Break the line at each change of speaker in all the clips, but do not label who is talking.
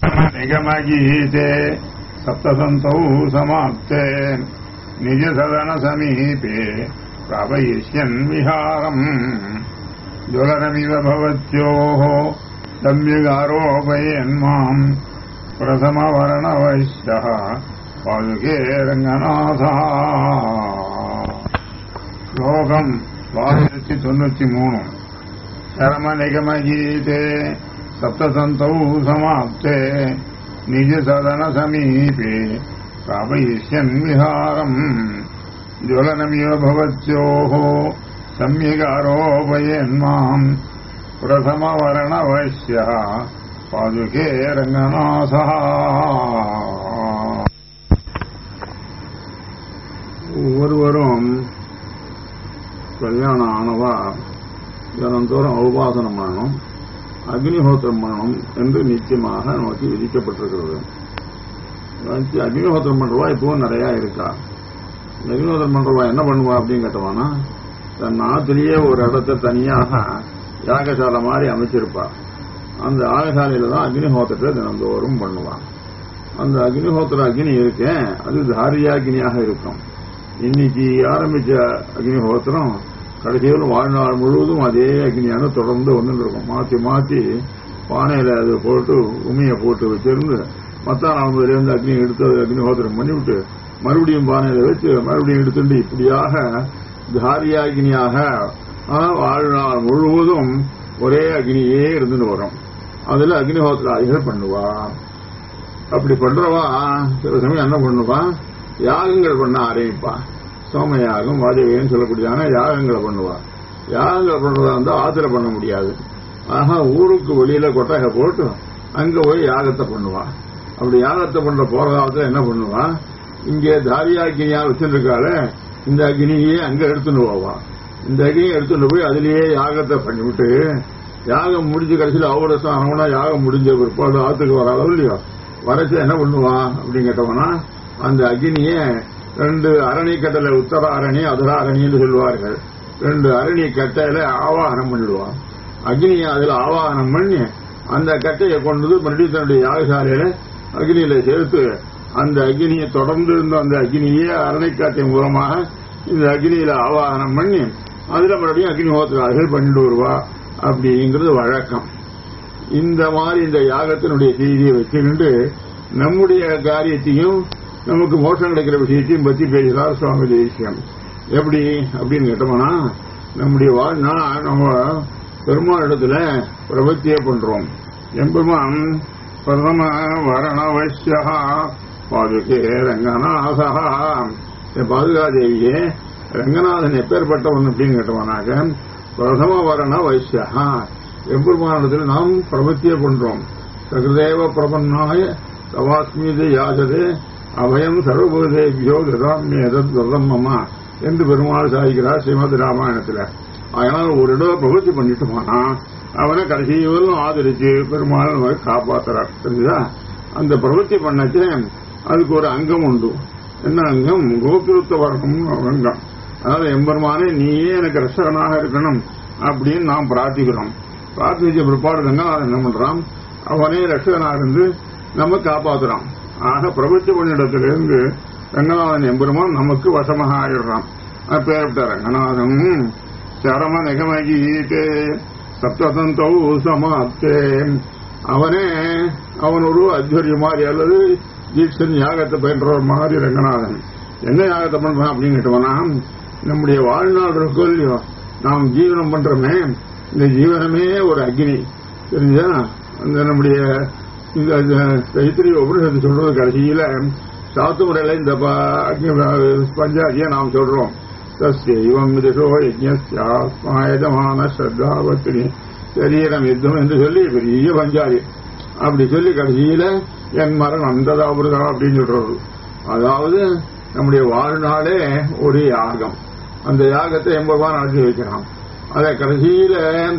निगमगीते सप्तसन्तौ समाप्ते निजसदनसमीपे प्रापयिष्यन् विहारम् ज्वलनमिव भवत्योः सम्यगारोपयन्माम् प्रथमवर्णवैश्यः पादुके रङ्गनाथः ஸ்லோகம் ஆயிரத்தி தொண்ணூத்தி மூணு சரமநிகமகீதே சப்தசந்தௌ சமாப்தே நிஜசதன சமீபே प्रापयिष्यन् विहारम् ज्वलनमिव भवत्योः सम्यगारोपयन्माम् प्रथमवर्णवैश्यः पादुके रङ्गनाथः ஒவ்வொருவரும் கல்யாணம் ஆனவா தினந்தோறும் உபாசனம் பண்ணணும் அக்னிஹோத்திரம் பண்ணணும் என்று நிச்சயமாக நமக்கு விதிக்கப்பட்டிருக்கிறது வந்து அக்னிஹோத்திரம் பண்றவா இப்பவும் நிறைய இருக்கா இந்த அக்னிஹோத்திரம் பண்றவா என்ன பண்ணுவா அப்படின்னு கேட்டவானா தன் நாட்டிலேயே ஒரு இடத்தை தனியாக யாகசாலை மாதிரி அமைச்சிருப்பா அந்த யாகசாலையில தான் அக்னிஹோத்திரத்தை தினந்தோறும் பண்ணுவான் அந்த அக்னிஹோத்திர அக்னி இருக்கேன் அது தாரியாகினியாக இருக்கும் இன்னைக்கு ஆரம்பிச்ச அக்னிஹோத்திரம் கடைசியில் வாழ்நாள் முழுவதும் அதே அக்னியான தொடர்ந்து வந்துட்டு இருக்கும் மாத்தி மாத்தி பானையில அது போட்டு உமையை போட்டு வச்சிருந்து மத்த நாமதிலிருந்து அக்னி எடுத்து அது அக்னிஹோத்திரம் பண்ணிவிட்டு மறுபடியும் பானையில வச்சு மறுபடியும் எடுத்துட்டு இப்படியாக தாரியாகினியாக வாழ்நாள் முழுவதும் ஒரே அக்னியே இருந்துட்டு வரும் அதுல அக்னிஹோத்திராதிகள் பண்ணுவா அப்படி பண்றவா சில சமயம் என்ன பண்ணுவா யாகங்கள் பண்ண ஆரம்பிப்பா சோமயாகம் வாஜகேயம் சொல்லக்கூடியதான யாகங்களை பண்ணுவா யாகங்களை பண்றதா இருந்தா ஆத்துல பண்ண முடியாது ஆக ஊருக்கு வெளியில கொட்டகை போட்டு அங்க போய் யாகத்தை பண்ணுவா அப்படி யாகத்தை பண்ற போற காலத்துல என்ன பண்ணுவா இங்கே தாரியாக்கினியா வச்சிருக்கால இந்த அக்னியே அங்க எடுத்துட்டு போவா இந்த அக்னியை எடுத்துட்டு போய் அதுலயே யாகத்தை பண்ணிவிட்டு யாகம் முடிஞ்ச கடைசியில் அவரசம் ஆனவனா யாகம் முடிஞ்ச பிற்பாடு ஆத்துக்கு வர அளவு இல்லையோ வரைச்சு என்ன பண்ணுவான் அப்படின்னு கேட்டவனா அந்த அக்னிய ரெண்டு அரணி கட்டளை உத்தர அரணி அதர அரணின்னு சொல்லுவார்கள் ரெண்டு அரணி கட்டையில ஆவாகனம் பண்ணிடுவான் அக்னியை அதுல ஆவாகனம் பண்ணி அந்த கட்டையை கொண்டு மறுபடியும் தன்னுடைய யாகசாலையில அக்னியில சேர்த்து அந்த அக்னியை தொடர்ந்து இருந்த அந்த அக்னியே அரணைக்காட்டை மூலமாக இந்த அக்னியில ஆவாகனம் பண்ணி அதுல மறுபடியும் அக்னிஹோத்திரார்கள் பண்ணிட்டு வருவா அப்படிங்கிறது வழக்கம் இந்த மாதிரி இந்த யாகத்தினுடைய செய்தியை வச்சுக்கிட்டு நம்முடைய காரியத்தையும் நமக்கு மோசம் கிடைக்கிற விஷயத்தையும் பத்தி பேசுகிறார் சுவாமி தேசியம் எப்படி அப்படின்னு கேட்டோம்னா நம்முடைய வாழ்நா நம்ம பெருமாள் இடத்துல பிரபத்தியே பண்றோம் எம்பெருமான் பிரதம வரணவசியா பாதுகே ரங்கநாதா பாதுகாதேவியே ரங்கநாதன் எப்பேற்பட்டவன் அப்படின்னு கேட்டவனாக்க பிரதம வரண வைசியா எம்பெருமானிடத்தில் நாம் பிரபத்தியே பண்றோம் சகிருதேவ பிரபன்னாய தவாஸ்மீது யாஜதே அபயம் சர்வபூதேபியோ ததாமியதத் மமா என்று பெருமாள் சாதிக்கிறார் ஸ்ரீமத் ராமாயணத்துல அதனால ஒரு இடம் பிரபத்தி பண்ணிட்டு போனா அவனை கடைசியிலும் ஆதரிச்சு பெருமாள் நமக்கு காப்பாத்துறார் தெரிஞ்சுதா அந்த பிரவൃத்தி பண்ணச்சு அதுக்கு ஒரு அங்கம் உண்டு என்ன அங்கம் கோபிருத்த வரணும் அங்கம் அதாவது எம்பெருமானே நீயே எனக்கு ரசகனாக இருக்கணும் அப்படின்னு நாம் பிரார்த்திக்கிறோம் பிரார்த்திச்ச பிற்பாடு ரங்கநாதன் என்ன பண்றான் அவனே ரசகனாக இருந்து நம்ம காப்பாத்துறான் ஆக பிரபுத்தி பண்ணிடத்திலிருந்து ரங்கநாதன் எம்பெருமான் நமக்கு வசமாக ஆயிடுறான் அப்பேற்பட்ட ரங்கநாதன் சரம நிகமகீட்டே சப்ததந்தௌ சமாப்தே அவனே அவன் ஒரு அத்வரிய மாதிரி அல்லது தீட்சன் யாகத்தை பயின்ற மாதிரி ரங்கநாதன் என்ன யாகத்தை பண்றான் அப்படின்னு கேட்டவனா நம்முடைய வாழ்நாள் இருக்கோ இல்லையோ நாம் ஜீவனம் பண்றோமே இந்த ஜீவனமே ஒரு அக்னி தெரிஞ்சா அந்த நம்முடைய இந்த தைத்திரி உபனிஷத்து சொல்றது கடைசியில சாத்து முறையில இந்த பஞ்சாதியை நாம் சொல்றோம் தஸ்யைவம் திசோ யஜ்ஞாயஜமான ஸ்ரத்தாவத்தினி சரீரம் யுத்தம் என்று சொல்லி பெரிய பஞ்சாதி அப்படி சொல்லி கடைசியில என் மரணம் அந்ததாபிரதா அப்படின்னு சொல்றது அதாவது நம்முடைய வாழ்நாளே ஒரு யாகம் அந்த யாகத்தை எம்பருவா நடத்தி வைக்கிறான் அதை கடைசியில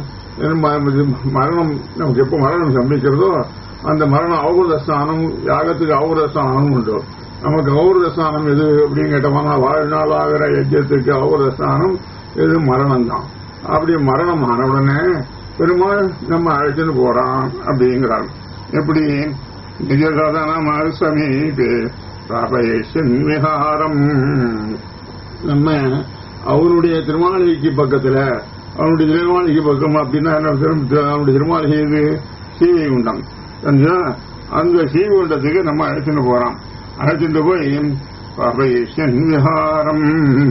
மரணம் நமக்கு எப்ப மரணம் சம்பிக்கிறதோ அந்த மரணம் அவகுத ஸ்தானம் யாகத்துக்கு அவகுத ஸ்தானம் உண்டு நமக்கு அவகுத ஸ்தானம் எது அப்படின்னு கேட்டோம்னா வாழ்நாள் ஆகிற யஜ்யத்துக்கு அவகுத ஸ்தானம் இது மரணம் தான் அப்படி மரணம் ஆன உடனே பெருமாள் நம்ம அழைச்சிட்டு போறான் அப்படிங்கிறார் எப்படி நிஜசதனமர் சமீபே பிராபயேஷன் விஹாரம் நம்ம அவனுடைய திருமாளிகைக்கு பக்கத்துல அவனுடைய திருமாளிகை பக்கம் அப்படின்னா என்ன அர்த்தம்? அவனுடைய திருமாளிகை இது ஸ்ரீவைகுண்டம் தெரிஞ்சா? அந்த ஸ்ரீவைகுண்டத்துக்கு நம்ம அழைச்சிட்டு போறோம் அழைச்சிட்டு போய் பாபயேஷன் விஹாரம்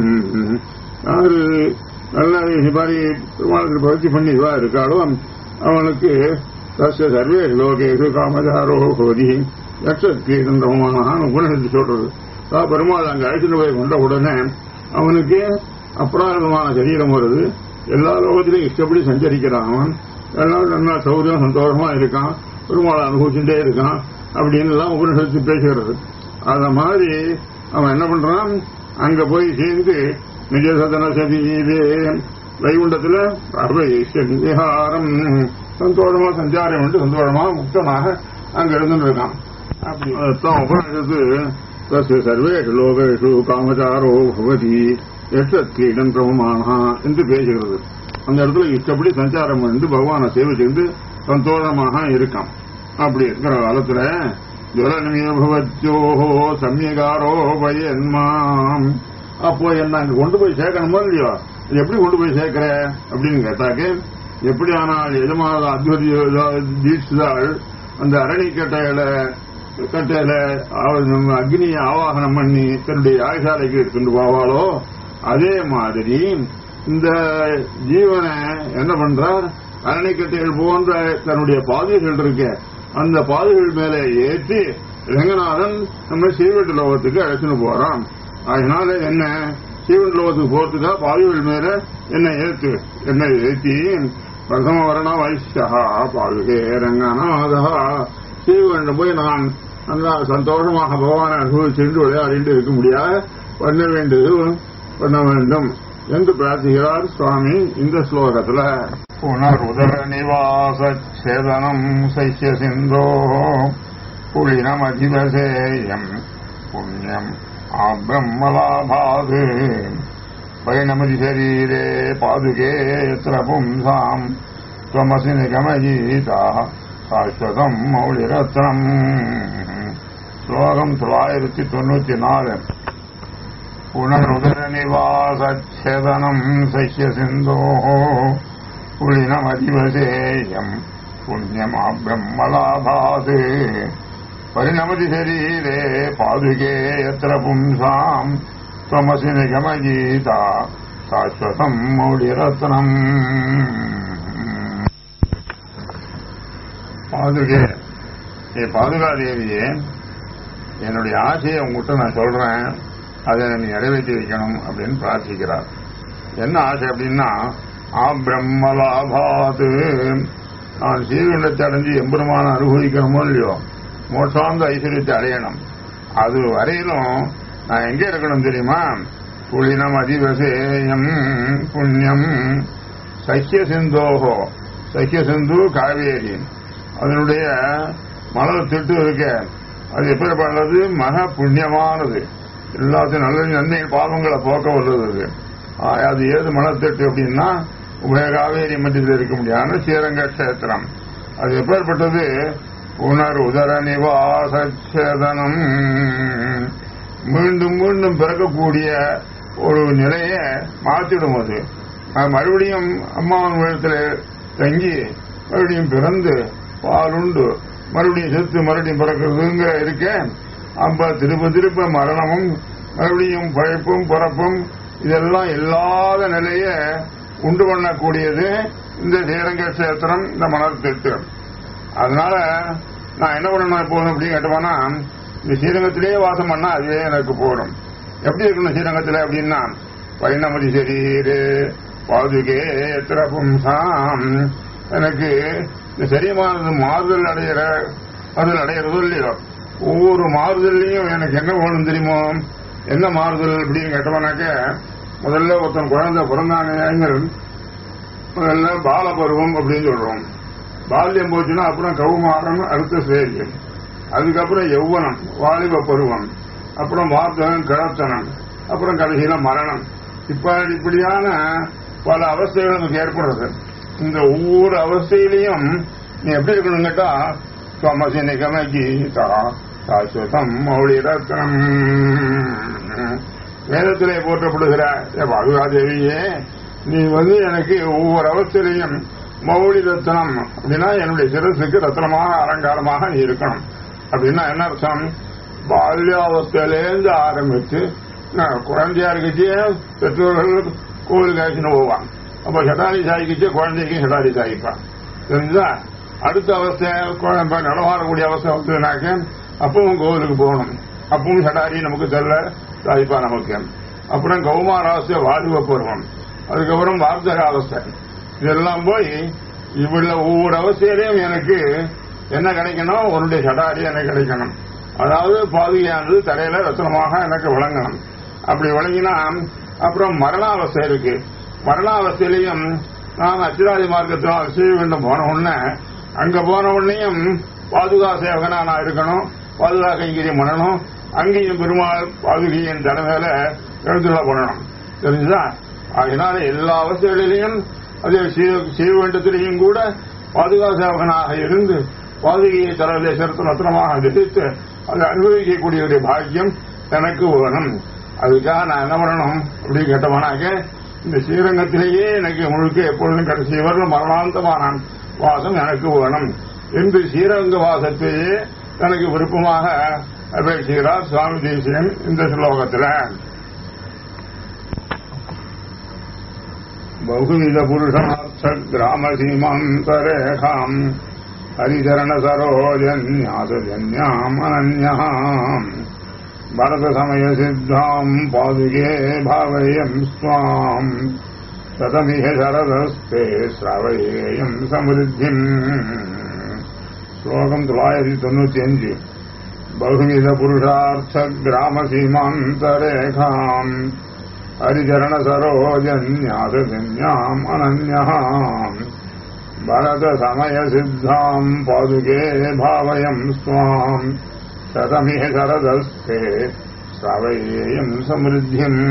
யாரு நல்ல இது மாதிரி திருமாலத்தில் பயிற்சி பண்ணி இதுவா இருக்காளோ அவனுக்கு தஸ்ய சர்வே லோகேஷு காமதாரோ கோதி யட்சத்கீதன்றமான உபநிஷத்து சொல்றது அதாவது பெருமாள் அங்க அழைச்சிட்டு போய் கொண்ட உடனே அவனுக்கு அப்ராதமான சரீரம் வருது எல்லா லோகத்திலையும் இஷ்டப்படி சஞ்சரிக்கிறான் அவன் எல்லாம் நல்லா சௌரியம் சந்தோஷமா இருக்கான் பெருமாளை அனுபவிச்சுட்டே இருக்கான் அப்படின்னு எல்லாம் உபநிஷத்து பேசுகிறது அத மாதிரி அவன் என்ன பண்றான் அங்க போய் சேர்ந்து நிஜசதன சதீரே வைகுண்டத்துல அபயேஷன் விஹாரம் சந்தோஷமா சஞ்சாரம் வந்து சந்தோஷமா முக்தமாக அங்க இருந்துட்டு இருக்கான் அப்படி அதான் உபநிஷத்து தஸ்ய சர்வேஷு லோகேஷு காமச்சாரோ பவதி எட்டத்கீடன் பிரமமானா என்று பேசுகிறது அந்த இடத்துல இஷ்டப்படி சஞ்சாரம் வந்து பகவானை சேவை செய்து சந்தோஷமாக இருக்கான் அப்படி இருக்கிற காலத்துல ஜுவலனியபவத்யோஹோ சமயகாரோ பயன்மாம் அப்போ என்ன அங்க கொண்டு போய் சேர்க்கணுமோ இல்லையோ இது எப்படி கொண்டு போய் சேர்க்கிற அப்படின்னு கேட்டாக்க எப்படி ஆனால் எஜமான அத்வதி தீட்சிதாள் அந்த அரணிக்கட்டையில கட்டையில அவ- நம்ம அக்னியை ஆவாகனம் பண்ணி தன்னுடைய யாகசாலைக்கு கொண்டு போவாளோ அதே மாதிரி இந்த ஜீவனை என்ன பண்றார் அரணிக்கட்டைகள் போன்ற தன்னுடைய பாதைகள் இருக்க அந்த பாதைகள் மேல ஏற்றி ரங்கநாதன் நம்ம சீவெட்டு லோகத்துக்கு அழைச்சிட்டு போறான் அதனால என்ன சீவன் லோகத்துக்கு போறதுக்கா பாதைகள் மேல என்ன ஏத்து என்ன ஏற்றி பிரதம வரண வைஷ்யா பாதுகே ரங்கநாதா சீவன் போய் நான் நல்லா சந்தோஷமாக பகவானை அனுபவிச்சுட்டு விளையாடிட்டு இருக்க முடியாது பண்ண வேண்டியது பண்ண வேண்டும் என்று பிரார்த்திக்கிறார் சுவாமி இந்த ஸ்லோகத்துல புனருதர நிவாச சேதனம் சைஷ்ய சிந்தோ புலினம் அதிவசேயம் புண்ணியம் ஆப்ரம்மலாபாது பரிணமதி சரீரே பாதுகே எத்திர பும்சாம் त्वमसि निगमयीता சாஸ்வதம் மௌலிரத்னம் ஸ்லோகம் தொள்ளாயிரத்தி தொண்ணூத்தி நாலு புனருதர நிவாசேதனம் சைஷ்ய சிந்தோ புலினமதிவசேயம் புண்ணியமா பிரம்மலாபாது பரிணமதி சரீரே பாதுகே எத்திர பும்சாம் त्वमसि निगमगीता சாஸ்வதம் மௌலிரத்னம் பாதுகே ஏ பாதுகா தேவியே என்னுடைய ஆசையை உங்ககிட்ட நான் சொல்றேன் அதை நீ நிறைவேற்றி வைக்கணும் அப்படின்னு பிரார்த்திக்கிறார் என்ன ஆசை அப்படின்னா ஆ பிரம்மலாபாது நான் சீர்குண்டத்தை அடைஞ்சு எம்பெருமான அனுபவிக்கணுமோ இல்லையோ மோட்சாந்த ஐஸ்வர்யத்தை அடையணும் அது வரையிலும் நான் எங்க இருக்கணும் தெரியுமா புலினம் அதிவசேயம் புண்ணியம் சக்கிய சிந்தோகோ சக்கிய சிந்து காவேரி அதனுடைய மலர் திட்டு இருக்க அது எப்படிப்பட்டது மக புண்ணியமானது எல்லாத்தையும் நல்ல நன்மை பாவங்களை போக்க வல்லது அது. ஆ, அது ஏது மலத்திட்டு அப்படின்னா உபய காவேரி மத்தியில் இருக்க முடியாத ஸ்ரீரங்க கஷேத்திரம் அது எப்பேற்பட்டது உணர் உதர நிவாசேதனம் மீண்டும் மீண்டும் பிறக்கக்கூடிய ஒரு நிலையை மாற்றிடும் அது அது மறுபடியும் அம்மாவின் இடத்துல தங்கி மறுபடியும் பிறந்து பாலுண்டு மறுபடியும் செத்து மறுபடியும் பிறக்கிறதுங்கிற இருக்க அப்ப திருப்ப திருப்ப மரணமும் மறுபடியும் பழைப்பும் பிறப்பும் இதெல்லாம் இல்லாத நிலைய உண்டு பண்ணக்கூடியது இந்த ஸ்ரீரங்க கஷேத்திரம் இந்த மலர் திட்டு அதனால நான் என்ன பண்ணணும் எப்போதும் அப்படின்னு கேட்டோம்னா இந்த ஸ்ரீரங்கத்திலேயே வாசம் பண்ணா அதுவே எனக்கு போடும் எப்படி இருக்கணும் ஸ்ரீரங்கத்துல அப்படின்னா வைணமதி சரீரு பாதுகே எத்திர பும்சாம் எனக்கு இந்த சரியமானது மாறுதல் அடையிற மாறுதல் அடையிறதோ இல்லையோ ஒவ்வொரு மாறுதல்லையும் எனக்கு என்ன வேணும் தெரியுமோ என்ன மாறுதல் அப்படின்னு கேட்டோம்னாக்க முதல்ல ஒருத்தன் குழந்தை பிறந்தானேங்கிற முதல்ல பால பருவம் அப்படின்னு சொல்றோம் பால்யம் போச்சுன்னா அப்புறம் கௌமாரம் அடுத்த ஸ்டேஜ் அதுக்கப்புறம் யௌவனம் வாலிப பருவம் அப்புறம் வார்த்தகம் கிழத்தனம் அப்புறம் கடைசியில மரணம் இப்ப இப்படியான பல அவஸ்தைகள் நமக்கு ஏற்படுறது இந்த ஒவ்வொரு அவஸ்தையிலையும் நீ எப்படி இருக்கணும் கேட்டா துவமசி நிகம கீதா சாஸ்வதம் மௌளி ரத்னம் வேதத்திலே போற்றப்படுகிற பாதுகாதேவியே நீ வந்து எனக்கு ஒவ்வொரு அவஸ்தையிலையும் மௌலி ரத்னம் அப்படின்னா என்னுடைய சிரசுக்கு ரத்னமாக அலங்காரமாக நீ இருக்கணும் அப்படின்னா என்ன அர்த்தம் பால்யாவஸ்தையிலேருந்து ஆரம்பித்து நான் குழந்தையா இருக்கச்சே பெற்றோர்கள் கோவிலுக்கு அழைச்சின்னு போவான் அப்ப சட்டாரி சாய்க்கிச்சு குழந்தைக்கும் சட்டாரி சாய்ப்பான் தெரிஞ்சா அடுத்த அவஸ்தை குழந்தை நடமாடக்கூடிய அவஸ்தை வந்ததுனாக்க அப்பவும் கோவிலுக்கு போகணும் அப்பவும் சட்டாரி நமக்கு தெரியல சாய்ப்பா நமக்கு அப்புறம் கௌமாராவஸ்தை வாலிப பருவம் அதுக்கப்புறம் வார்த்தக அவஸ்தை இதெல்லாம் போய் இவ்வளவு ஒவ்வொரு அவஸ்தையிலையும் எனக்கு என்ன கிடைக்கணும் உன்னுடைய சடாரி எனக்கு கிடைக்கணும் அதாவது பாதுகையானது தலையில ரத்தனமாக எனக்கு விளங்கணும் அப்படி விளங்கினா அப்புறம் மரணாவஸ்தை இருக்கு மரணாவஸ்தையிலையும் நான் அச்சிராதி மார்க்கத்தினால் ஸ்ரீவிண்டம் போன உடனே அங்க போன உடனேயும் பாதுகா சேவகனா நான் இருக்கணும் பாதுகா கைங்கரியம் பண்ணணும் அங்கேயும் பெருமாள் பாதுகையின் தலைமையில எழுந்துள்ள பண்ணணும் தெரிஞ்சுதா அதனால எல்லா அவஸ்தைகளிலையும் அதே சீவண்டத்திலையும் கூட பாதுகா சேவகனாக இருந்து பாதுகையை தலையிலே சிறத்து ரத்னமாக திட்டித்து அதை அனுபவிக்கக்கூடிய ஒரு பாக்கியம் எனக்கு வேணும் அதுக்காக நான் என்ன பண்ணணும் அப்படின்னு கேட்டவனாக்க இந்த ஸ்ரீரங்கத்திலேயே எனக்கு முழுக்க எப்பொழுதும் கடைசி வரலும் மரணாந்தமான வாசம் எனக்கு வேணும் என்று ஸ்ரீரங்க வாசத்தையே தனக்கு விருப்பமாக அபேட்சிக்கிறார் சுவாமி தேசியன் இந்த ஸ்லோகத்தில் बहुविध पुरुषार्थ ग्राम सीमान्तरेखाम् हरिचरण सरोजन्यासजन्याम् अनन्यहाम् भरत समय सिद्धाम् पादुके भावयम् स्वाम् शतमिह शरदस्ते श्रावयेयम् समृद्धिम् श्लोकम् தொள்ளாயிரத்தி தொண்ணூத்தி அஞ்சு बहुविध पुरुषार्थ ग्राम सीमान्तरेखाम् हरिचरण सरोजन्यासजन्याम् अनन्यहाम् भरत समय सिद्धाम् पादुके भावयम् स्वाम् शतमिह शरदस्ते श्रावयेयम् समृद्धिम्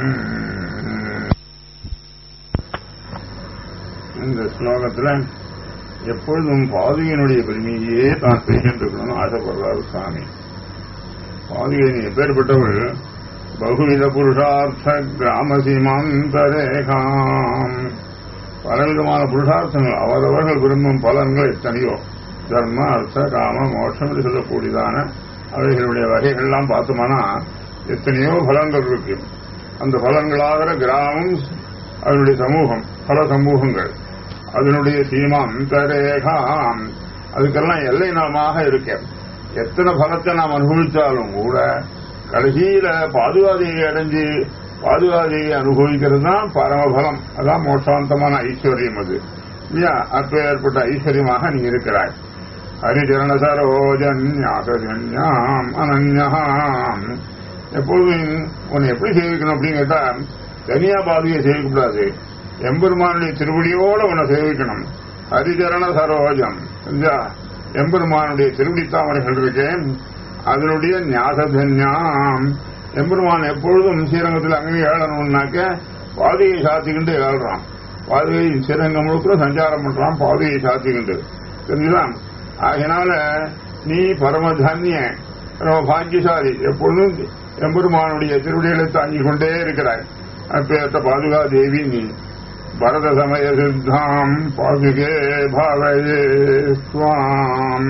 இந்த ஸ்லோகத்துல எப்பொழுதும் பாதுகையினுடைய பெருமையே தான் பேசிட்டு ஆசைப்படுறாரு சாமி பாதுகை நீ எப்பேற்பட்டவள் பகுவித புருஷார்த்த கிராம சீமாந்தரேகாம் பலவிதமான புருஷார்த்தங்கள் அவரவர்கள் விரும்பும் பலன்கள் எத்தனையோ தர்ம அர்த்த காம மோட்சம் என்று சொல்லக்கூடியதான அவைகளுடைய வகைகள்லாம் பார்த்தோம்னா எத்தனையோ பலன்கள் இருக்கு அந்த பலன்களாகிற கிராமம் அதனுடைய சமூகம் பல சமூகங்கள் அதனுடைய சீமாந்தரேகாம் அதுக்கெல்லாம் எல்லை நாமாக இருக்கேன் எத்தனை பலத்தை நாம் அனுபவித்தாலும் கூட கடைசியில பாதுகாதியை அடைஞ்சு பாதுகாதியை அனுபவிக்கிறது தான் பரமபலம் அதான் மோட்சாந்தமான ஐஸ்வர்யம் அது இல்லையா அப்ப ஏற்பட்ட ஐஸ்வர்யமாக நீ இருக்கிறாய் ஹரிச்சரண சரோஜன்யாசன்யாம் அனன்யாம் எப்பொழுதும் உன்னை எப்படி சேவிக்கணும் அப்படின்னு கேட்டா தனியா பாதுகையை சேவிக்கக்கூடாது எம்பெருமானுடைய திருவடியோட உன்னை சேவிக்கணும் ஹரிச்சரண சரோஜம் சரிஞ்சா எம்பெருமானுடைய திருவடி தாமரைகள் இருக்கேன் அதனுடைய ஞாசதன்யாம் எம்பெருமான் எப்பொழுதும் ஸ்ரீரங்கத்தில் அங்கே ஏழணும்னாக்க பாதையை சாத்திக்கிண்டு ஏழ்றான் பாதையை ஸ்ரீரங்கம் முழுக்க சஞ்சாரம் பண்றான் பாதையை சாத்திக்கிண்டு தெரிஞ்சுதான் ஆகினால நீ பரமதன்ய பரம பாக்கியசாலி எப்பொழுதும் எம்பெருமானுடைய திருவடிகளை தாங்கிக் கொண்டே இருக்கிறாய் அப்பேற்ற பாதுகா தேவி நீ பரத சமய சித்தாம் பாதுகே பாவயே சுவாம்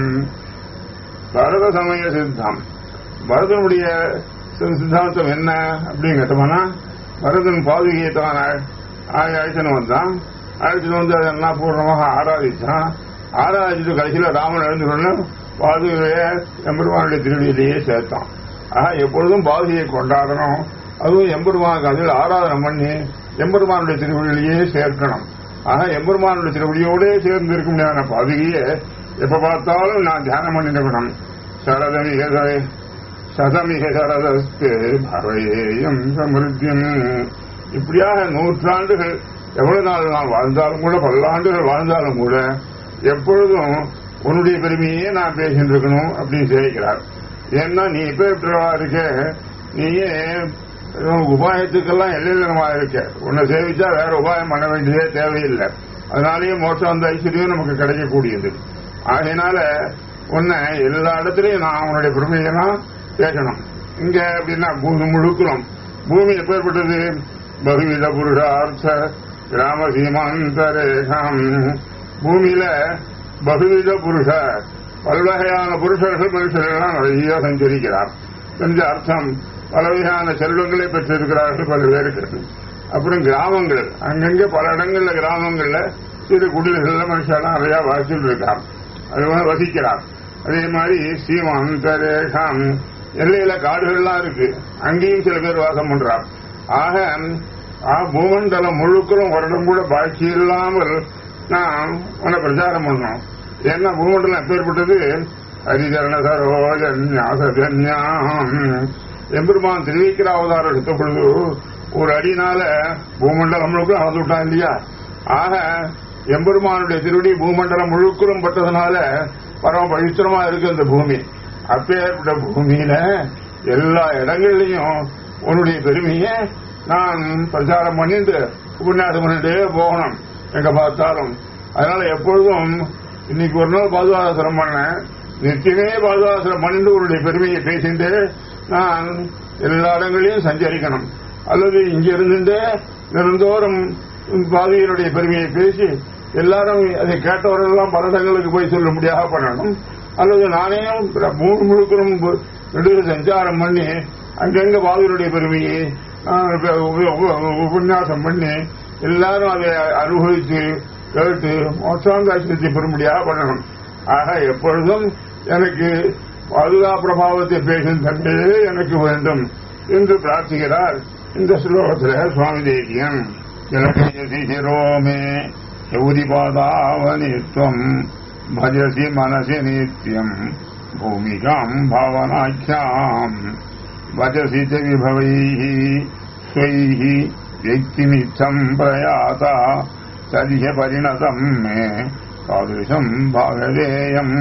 பரத சமய சித்தம் பரதனுடைய சித்தாந்தம் என்ன அப்படின்னு கேட்டோம்னா பரதன் பாதுகையை தான் அழைச்சனு வந்தான் அழைச்சிட்டு வந்து அதை என்ன பூர்ணமாக ஆராதிச்சான் ஆராதிச்சுட்டு கடைசியில ராமன் எழுந்துடனே பாதுகைய எம்பெருமானுடைய திருடியிலேயே சேர்த்தான் ஆக எப்பொழுதும் பாதுகையை கொண்டாடணும் அதுவும் எம்பெருமானுக்கு அதில் ஆராதனை பண்ணி எம்பெருமானுடைய திருவடியிலேயே சேர்க்கணும் ஆக எம்பெருமானுடைய திருவடியோடே சேர்ந்து இருக்க முடியாத பாதுகையை எப்ப பார்த்தாலும் நான் தியானம் பண்ணிருக்கணும் சரதமிக சதமிக சரதஸ்து பவையேயம் சமிருத்தியம் இப்படியாக நூற்றாண்டுகள் எவ்வளவு நாள் நான் வாழ்ந்தாலும் கூட பல்லாண்டுகள் வாழ்ந்தாலும் கூட எப்பொழுதும் உன்னுடைய பெருமையே நான் பேசிட்டு இருக்கணும் அப்படின்னு சேவிக்கிறார் ஏன்னா நீ எப்பேற்பட்டவா இருக்க நீயே உபாயத்துக்கெல்லாம் எல்லையிலமா இருக்க உன்னை சேவிச்சா வேற உபாயம் பண்ண வேண்டியதே தேவையில்லை அதனாலேயே மோசம் அந்த ஐஸ்வர்யம் நமக்கு கிடைக்கக்கூடியது ஆகையினால
உன்னை எல்லா இடத்துலயும் நான் அவனுடைய பெருமையெல்லாம் பேசணும் இங்க அப்படின்னா பூமி முழுக்கிறோம் பூமி எப்பேற்பட்டது பகுவித புருஷார்த்த கிராம சீமாந்தரேகம் பூமியில பகுவித புருஷ பல்வகையான புருஷர்கள் மனுஷர்கள்லாம் நிறைய சஞ்சரிக்கிறார் என்ற அர்த்தம் பலவகையான செல்வங்களை பெற்றிருக்கிறார்கள் பல பேருக்கு அப்புறம் கிராமங்கள் அங்கங்க பல இடங்கள்ல கிராமங்கள்ல சிறு குடில்கள்ல மனுஷெல்லாம் நிறைய வசிச்சுட்டு இருக்கார் அது மாதிரி வசிக்கிறார் அதே மாதிரி சீமாந்தரேகம் எல்லையில காடுகள்லாம் இருக்கு அங்கேயும் சில பேர் வாசம் பண்றார் ஆக ஆ, பூமண்டலம் முழுக்களும் வருடம் கூட பாக்கி இல்லாமல் நான் உன்னை பிரச்சாரம் பண்ணணும் ஏன்னா பூமண்டலம் எப்பேற்பட்டது ஹரிச்சரண சரோஜன்யாசன்யாம் எம்பெருமான் திருவிக்கிற அவதாரம் எடுத்த பொழுது ஒரு அடினால பூமண்டலம் முழுக்க அளந்து விட்டான் இல்லையா ஆக எம்பெருமானுடைய திருவடி பூமண்டலம் முழுக்கலும் பட்டதுனால பரம பவித்திரமா இருக்கு அந்த பூமி அப்பேற்பட்ட பூமியில எல்லா இடங்கள்லயும் உன்னுடைய பெருமையை நான் பிரச்சாரம் பண்ணிட்டு உபன்யாசம் பண்ணிட்டே போகணும் எங்க பார்த்தாலும் அதனால எப்பொழுதும் இன்னைக்கு ஒரு நாள் பாதுகாசனம் பண்ணேன் நிச்சயமே பாதுகாசனம் பண்ணிட்டு உன்னுடைய பெருமையை பேசிட்டு நான் எல்லா இடங்களையும் சஞ்சரிக்கணும் அல்லது இங்க இருந்துட்டு தினந்தோறும் பாதியினுடைய பெருமையை பேசி எல்லாரும் அதை கேட்டவரெல்லாம் பல இடங்களுக்கு போய் சொல்ல முடியாத பண்ணணும் அல்லது நானே மூணு முழுக்கணும் நடுவில் சஞ்சாரம் பண்ணி அங்கங்க பாதியினுடைய பெருமையை நான் உப- உப- உப- உபன்யாசம் பண்ணி எல்லாரும் அதை அனுபவித்து கேட்டு மோட்சாந்தாட்சியத்தை பெறும்படியாக பண்ணணும் ஆக எப்பொழுதும் எனக்கு பாதுகா பிரபாவத்தை பேசும் தன்மையே எனக்கு வேண்டும் என்று பிரார்த்திக்கிறார் இந்த ஸ்லோகத்தில் சுவாமி தேசியன் கிழக்கையசி சிரோமே சௌரிபாதாவனித்வம் பஜசி மனசி நித்யம் பூமிகாம் பாவனாख्याम् वचसि च विभवैः स्वैः व्यक्तिमित्थम् प्रयाता तदिह परिणतम् मे तादृशम् भागधेयम्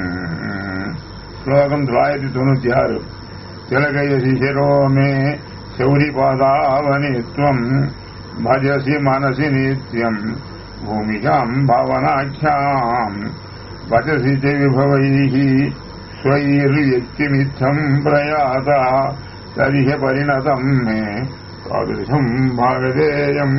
श्लोकम् द्वायति தொண்ணூத்தி ஆறு திலகயசி சிரோ மே சௌரிபாதாவனி त्वम् भजसि मनसि नित्यम् भूमिकाम् भावनाख्याम् वचसि च विभवैः स्वैर्व्यक्तिमित्थम् प्रयाता तदिह परिणतम् मे तादृशम् भागधेयम्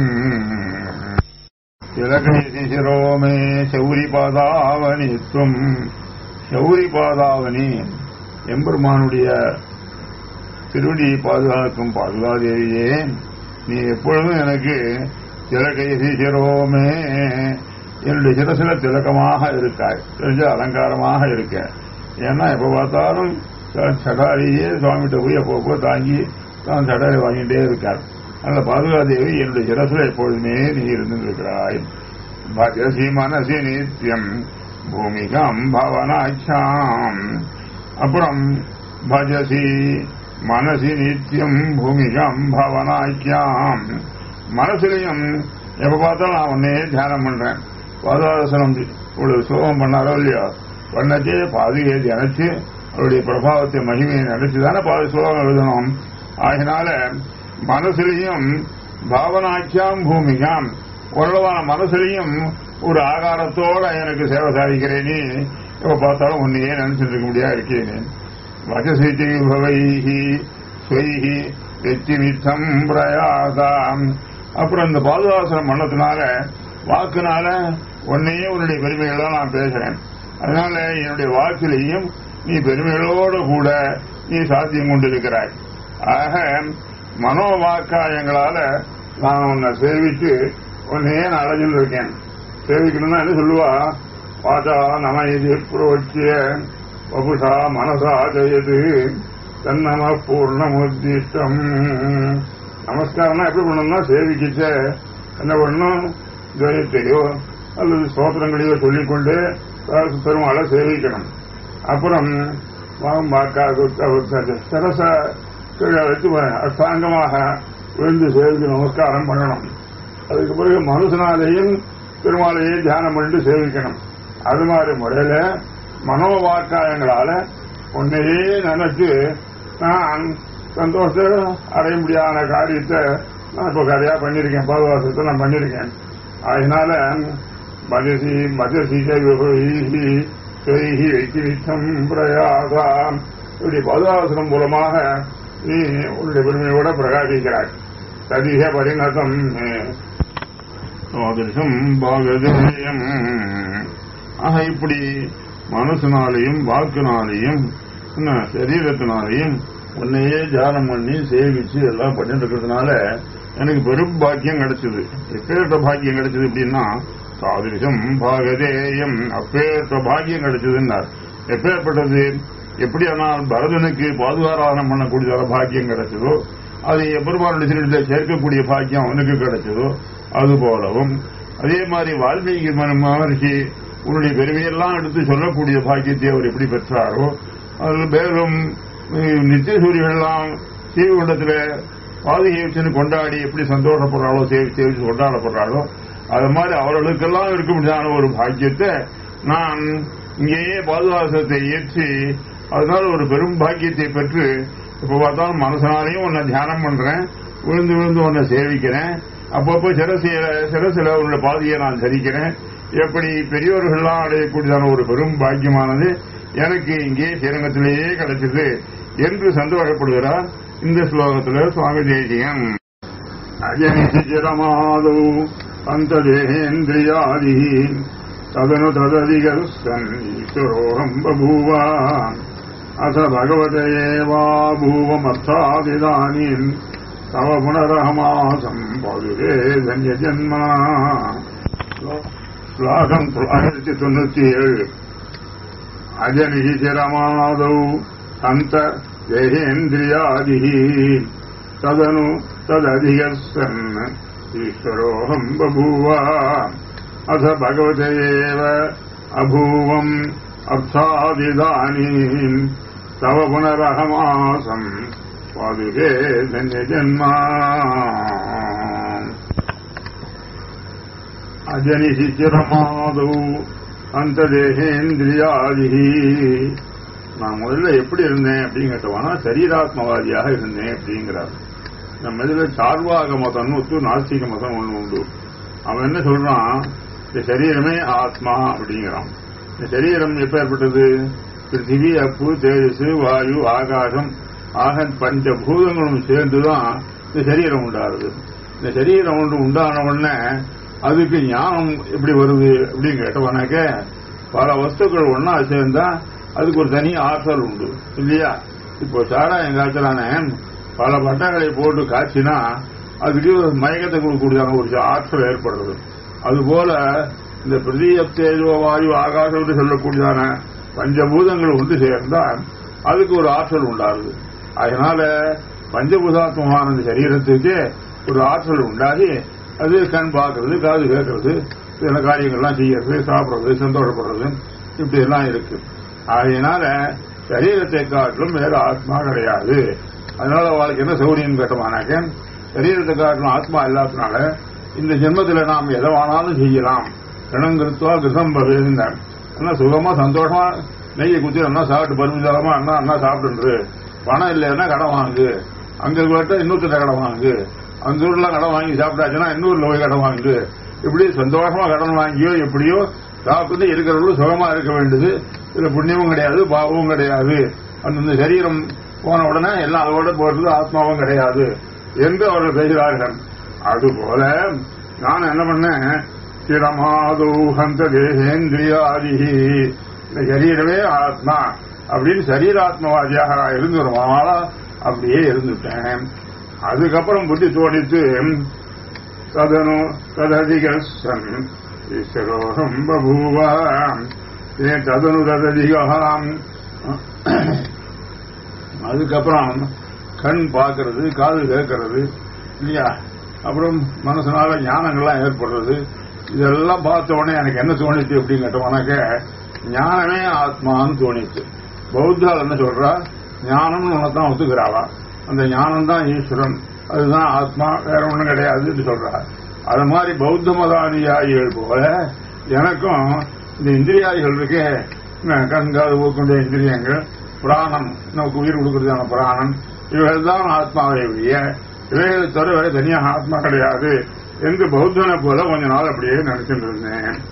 तिलकयसि शिरो मे शौरिपादावनि त्वम् சௌரிபாதாவனி எம்பெருமானுடைய திருவடியை பாதுகாக்கும் பாதுகாதேவியே நீ எப்பொழுதும் எனக்கு திலகையசி சிரோமே என்னுடைய சிரசில திலக்கமாக இருக்காய் தெரிஞ்ச அலங்காரமாக இருக்க ஏன்னா எப்ப பார்த்தாலும் சடாரியே சுவாமிகிட்ட போய் அப்பப்போ தாங்கி தான் சடாரி வாங்கிட்டே இருக்கார் அந்த பாதுகாதேவி என்னுடைய சிரசில எப்பொழுதுமே நீ இருந்திருக்கிறாய் பஜசி மனசி நித்தியம் பூமிகாம் பவனாச்சாம் அப்புறம் பஜசி மனசி நித்தியம் பூமிகாம் பவனாக்கியாம் மனசுலையும் எப்ப பார்த்தாலும் நான் உன்னையே தியானம் பண்றேன் பாதாசனம் ஒரு சுலபம் பண்ணாரோ இல்லையோ பண்ணச்சே பாதுகையை தியானிச்சு அவருடைய பிரபாவத்தை மகிமையை நினைச்சு தானே பாதி சுலோகம் எழுதணும் ஆகினால மனசுலையும் பாவனாக்கியாம் பூமிகாம் ஓரளவான மனசுலையும் ஒரு ஆகாரத்தோட எனக்கு சேவை சாதிக்கிறேனே இப்ப பார்த்தாலும் உன்னையே நினைச்சிட்டு இருக்க முடியா இருக்கேன் வசசிதி பவைஹி ஸ்வைஹி வெற்றி மித்தம் பிரயாதாம் அப்புறம் இந்த பாதுகாசனம் பண்ணதுனால வாக்குனால உன்னையே உன்னுடைய பெருமைகளை நான் பேசுறேன் அதனால என்னுடைய வாக்கிலையும் நீ பெருமைகளோடு கூட நீ சாத்தியம் கொண்டிருக்கிறாய் ஆக மனோவாக்காயங்களால நான் உன்னை சேவித்து உன்னையே நான் அடைஞ்சிட்டு இருக்கேன் சேவிக்கணும்னா என்ன சொல்லுவா பாட்டா நம இது புரோச்சிய வபுஷா மனசா ஜெயது தன்னம பூர்ணமுத்திஷ்டம் நமஸ்காரம்னா எப்படி பண்ணணும்னா சேவிக்கிச்ச என்ன பண்ணணும் ஜெயத்தையோ அல்லது ஸ்தோத்திரங்களையோ சொல்லிக்கொண்டு பெருமாளை சேவிக்கணும் அப்புறம் சரச கீழே வச்சு அஷ்டாங்கமாக விழுந்து சேவித்து நமஸ்காரம் பண்ணணும் அதுக்கு பிறகு மனுஷனாலேயும் பெருமாளையே தியானம் பண்ணிட்டு சேவிக்கணும் அது மாதிரி முறையில மனோவாக்காயங்களால உன்னையே நினைச்சு நான் சந்தோஷத்தை அடைய முடியாத காரியத்தை நான் இப்ப கதையா பண்ணிருக்கேன் பாதுகாசத்தை நான் பண்ணிருக்கேன் அதனால மஜசி மஜசி கைகி வைத்தினித்தம் பிரயாசாம் இப்படி பதாசனம் மூலமாக நீ உன்னுடைய பெருமையோட பிரகாசிக்கிறாய் ததிக பரிணதம் சுவாதிருஷம் பாகதேயம் ஆக இப்படி மனசுனாலையும் வாக்குனாலையும் என்ன, சரீரத்தினாலையும் உன்னையே தியானம் பண்ணி சேவிச்சு எல்லாம் பண்ணிட்டு இருக்கிறதுனால எனக்கு பெரும் பாக்கியம் கிடைச்சது எப்பேற்ற பாக்கியம் கிடைச்சது அப்படின்னா சாதிருஷம் பாகதேயம் அப்பேற்ற பாக்கியம் கிடைச்சதுன்னார் எப்பேற்பட்டது எப்படியானால் பரதனுக்கு பாதுகாராதனம் பண்ணக்கூடிய பாக்கியம் கிடைச்சதோ அது பெருமானுடைய சரீரத்தை சேர்க்கக்கூடிய பாக்கியம் அவனுக்கு கிடைச்சதோ அது போலவும் அதே மாதிரி வால்மீகி மன- மகர்ஷி உன்னுடைய பெருமையெல்லாம் எடுத்து சொல்லக்கூடிய பாக்கியத்தை அவர் எப்படி பெற்றாரோ அதில் மேலும் அஹ், நித்திய சூரியெல்லாம் தீவுண்டத்தில் பாதுகை வச்சுன்னு கொண்டாடி எப்படி சந்தோஷப்படுறாளோ சேவி சேவிச்சு கொண்டாடப்படுறாளோ அது மாதிரி அவர்களுக்கெல்லாம் இருக்க முடியாத ஒரு பாக்கியத்தை நான் இங்கேயே பாதுகாசத்தை ஏற்றி அதனால ஒரு பெரும் பாக்கியத்தை பெற்று இப்ப பார்த்தாலும் மனசனாலையும் உன்னை தியானம் பண்றேன் விழுந்து விழுந்து உன்னை சேவிக்கிறேன் அப்பப்போ சிரசில சிரசில உன்னுடைய பாதியை நான் தரிக்கிறேன் எப்படி பெரியோர்கள்லாம் அடையக்கூடியதான ஒரு பெரும் பாக்கியமானது எனக்கு இங்கே ஸ்ரீரங்கத்திலேயே கிடைச்சது என்று சந்தோஷப்படுகிறார் இந்த ஸ்லோகத்தில் சுவாமி தேசியம் அஜனிச்சிரமாதோ அந்ததேந்திரியாதி ததனு தததிகருஷரோகம் பபூவ அச பகவதேவா பூவமர்த்தாதிதானீம் தவ புனரகமாசம் பதுரே தன்ய ஜன்மா ஸ்லோகம் தொள்ளாயிரத்தி தொண்ணூத்தி ஏழு அஜனிச்சிரமாதௌ அந்த தேகேந்திரியாதி ததனு தததிகர்சன் ஈஸ்வரோகம் பபூவ அத பகவதேவ அபூவம் அர்த்தாதிதானீம் தவ புனரகமாசம் பாதுகே தன்ய ஜன்மா அஜனிஷி சிரமாதௌ அந்த தேகேந்திரியாதி நான் முதல்ல எப்படி இருந்தேன் அப்படின்னு கேட்டவானா சரீராத்மவாதியாக இருந்தேன் அப்படிங்கிறார் நம்ம இதுல சார்வாக மதம்னு ஒத்து நாஸ்திக மதம் ஒண்ணு உண்டு அவன் என்ன சொல்றான் இந்த சரீரமே ஆத்மா அப்படிங்கிறான் இந்த சரீரம் எப்ப ஏற்பட்டது பிருத்திவி அப்பு தேஜஸ் வாயு ஆகாசம் ஆக பஞ்ச பூதங்களும் சேர்ந்துதான் இந்த சரீரம் உண்டாருது இந்த சரீரம் ஒன்று உண்டான உடனே அதுக்கு ஞானம் எப்படி வருது அப்படின்னு கேட்டவனாக்க பல வஸ்துக்கள் ஒன்னா சேர்ந்தா அதுக்கு ஒரு தனி ஆற்றல் உண்டு இல்லையா இப்போ சாராயம் காய்ச்சலான பல பட்டங்களை போட்டு காய்ச்சினா அதுக்கு ஒரு மயக்கத்தை கொடுக்கக்கூடியதான ஒரு ஆற்றல் ஏற்படுறது அதுபோல இந்த பிரதீய தேஜோ வாயு ஆகாசம் என்று சொல்லக்கூடியதான பஞ்சபூதங்கள் ஒன்று சேர்ந்தா அதுக்கு ஒரு ஆற்றல் உண்டாகுது அதனால பஞ்சபூதாத்மமான இந்த சரீரத்துக்கு ஒரு ஆற்றல் உண்டாகி அது கண் பார்க்கறது காது கேட்கறது சில காரியங்கள்லாம் செய்யறது சாப்பிடுறது சந்தோஷப்படுறது இப்படி எல்லாம் இருக்கு ஆகையினால சரீரத்தை காட்டிலும் வேற ஆத்மா கிடையாது அதனால அவளுக்கு என்ன சௌரியம் கேட்டோமானாக்க சரீரத்தை காட்டிலும் ஆத்மா இல்லாததுனால இந்த ஜென்மத்தில் நாம் எதை வேணாலும் செய்யலாம் கிணங்கிருத்துவா கிருதம் பகிர்ந்தார் என்ன சுகமா சந்தோஷமா நெய்யை குத்தி நல்லா சாப்பிட்டு பருமிதாரமா அண்ணா அண்ணா சாப்பிட்டு பணம் இல்லைன்னா கடன் வாங்கு அங்க கேட்டா இன்னொருத்த கடன் வாங்கு அந்த ஊர்ல கடன் வாங்கி சாப்பிட்டாச்சுன்னா இன்னொரு போய் கடன் வாங்கு இப்படி சந்தோஷமா கடன் வாங்கியோ எப்படியோ சாப்பிட்டு இருக்கிறவங்களும் சுகமா இருக்க வேண்டியது இதுல புண்ணியமும் கிடையாது பாவமும் கிடையாது அந்த சரீரம் போன உடனே எல்லாம் அதோட போறது ஆத்மாவும் கிடையாது என்று அவர்கள் செய்கிறார்கள் அதுபோல நான் என்ன பண்ணேன் சிரமாதோ ஹந்த தேகேந்திரியாதி இந்த சரீரமே ஆத்மா அப்படின்னு சரீராத்மவாதியாக நான் இருந்து ஒரு நாளா அப்படியே இருந்துட்டேன் அதுக்கப்புறம் புத்தி தோணித்து ததனு தததிகன் ஈஸ்வரோகம் பபூவா ஏன் ததனு தததிகாம் அதுக்கப்புறம் கண் பார்க்கறது காது கேட்கறது இல்லையா அப்புறம் மனசனால ஞானங்கள்லாம் ஏற்படுறது இதெல்லாம் பார்த்த உடனே எனக்கு என்ன தோணிச்சு அப்படின்னு கேட்டோம்னாக்க ஞானமே ஆத்மான்னு தோணிச்சு பௌத்தால் என்ன சொல்றா ஞானம்னு உனத்தான் ஒத்துக்கிறாவா அந்த ஞானம் தான் ஈஸ்வரன் அதுதான் ஆத்மா வேற ஒண்ணும் கிடையாதுன்னு சொல்றா அது மாதிரி பௌத்த மதானியாயிகள் போல எனக்கும் இந்த இந்திரியாதிகள் இருக்கே கண்காது ஊக்கொண்ட இந்திரியங்கள் பிராணம் நமக்கு உயிர் கொடுக்கறதான பிராணம் இவைகள் தான் ஆத்மாவை ஒழிய இவைகளை தவிர வேற தனியாக ஆத்மா கிடையாது என்று பௌத்தனை போல கொஞ்ச நாள் அப்படியே நினைச்சிட்டு இருந்தேன்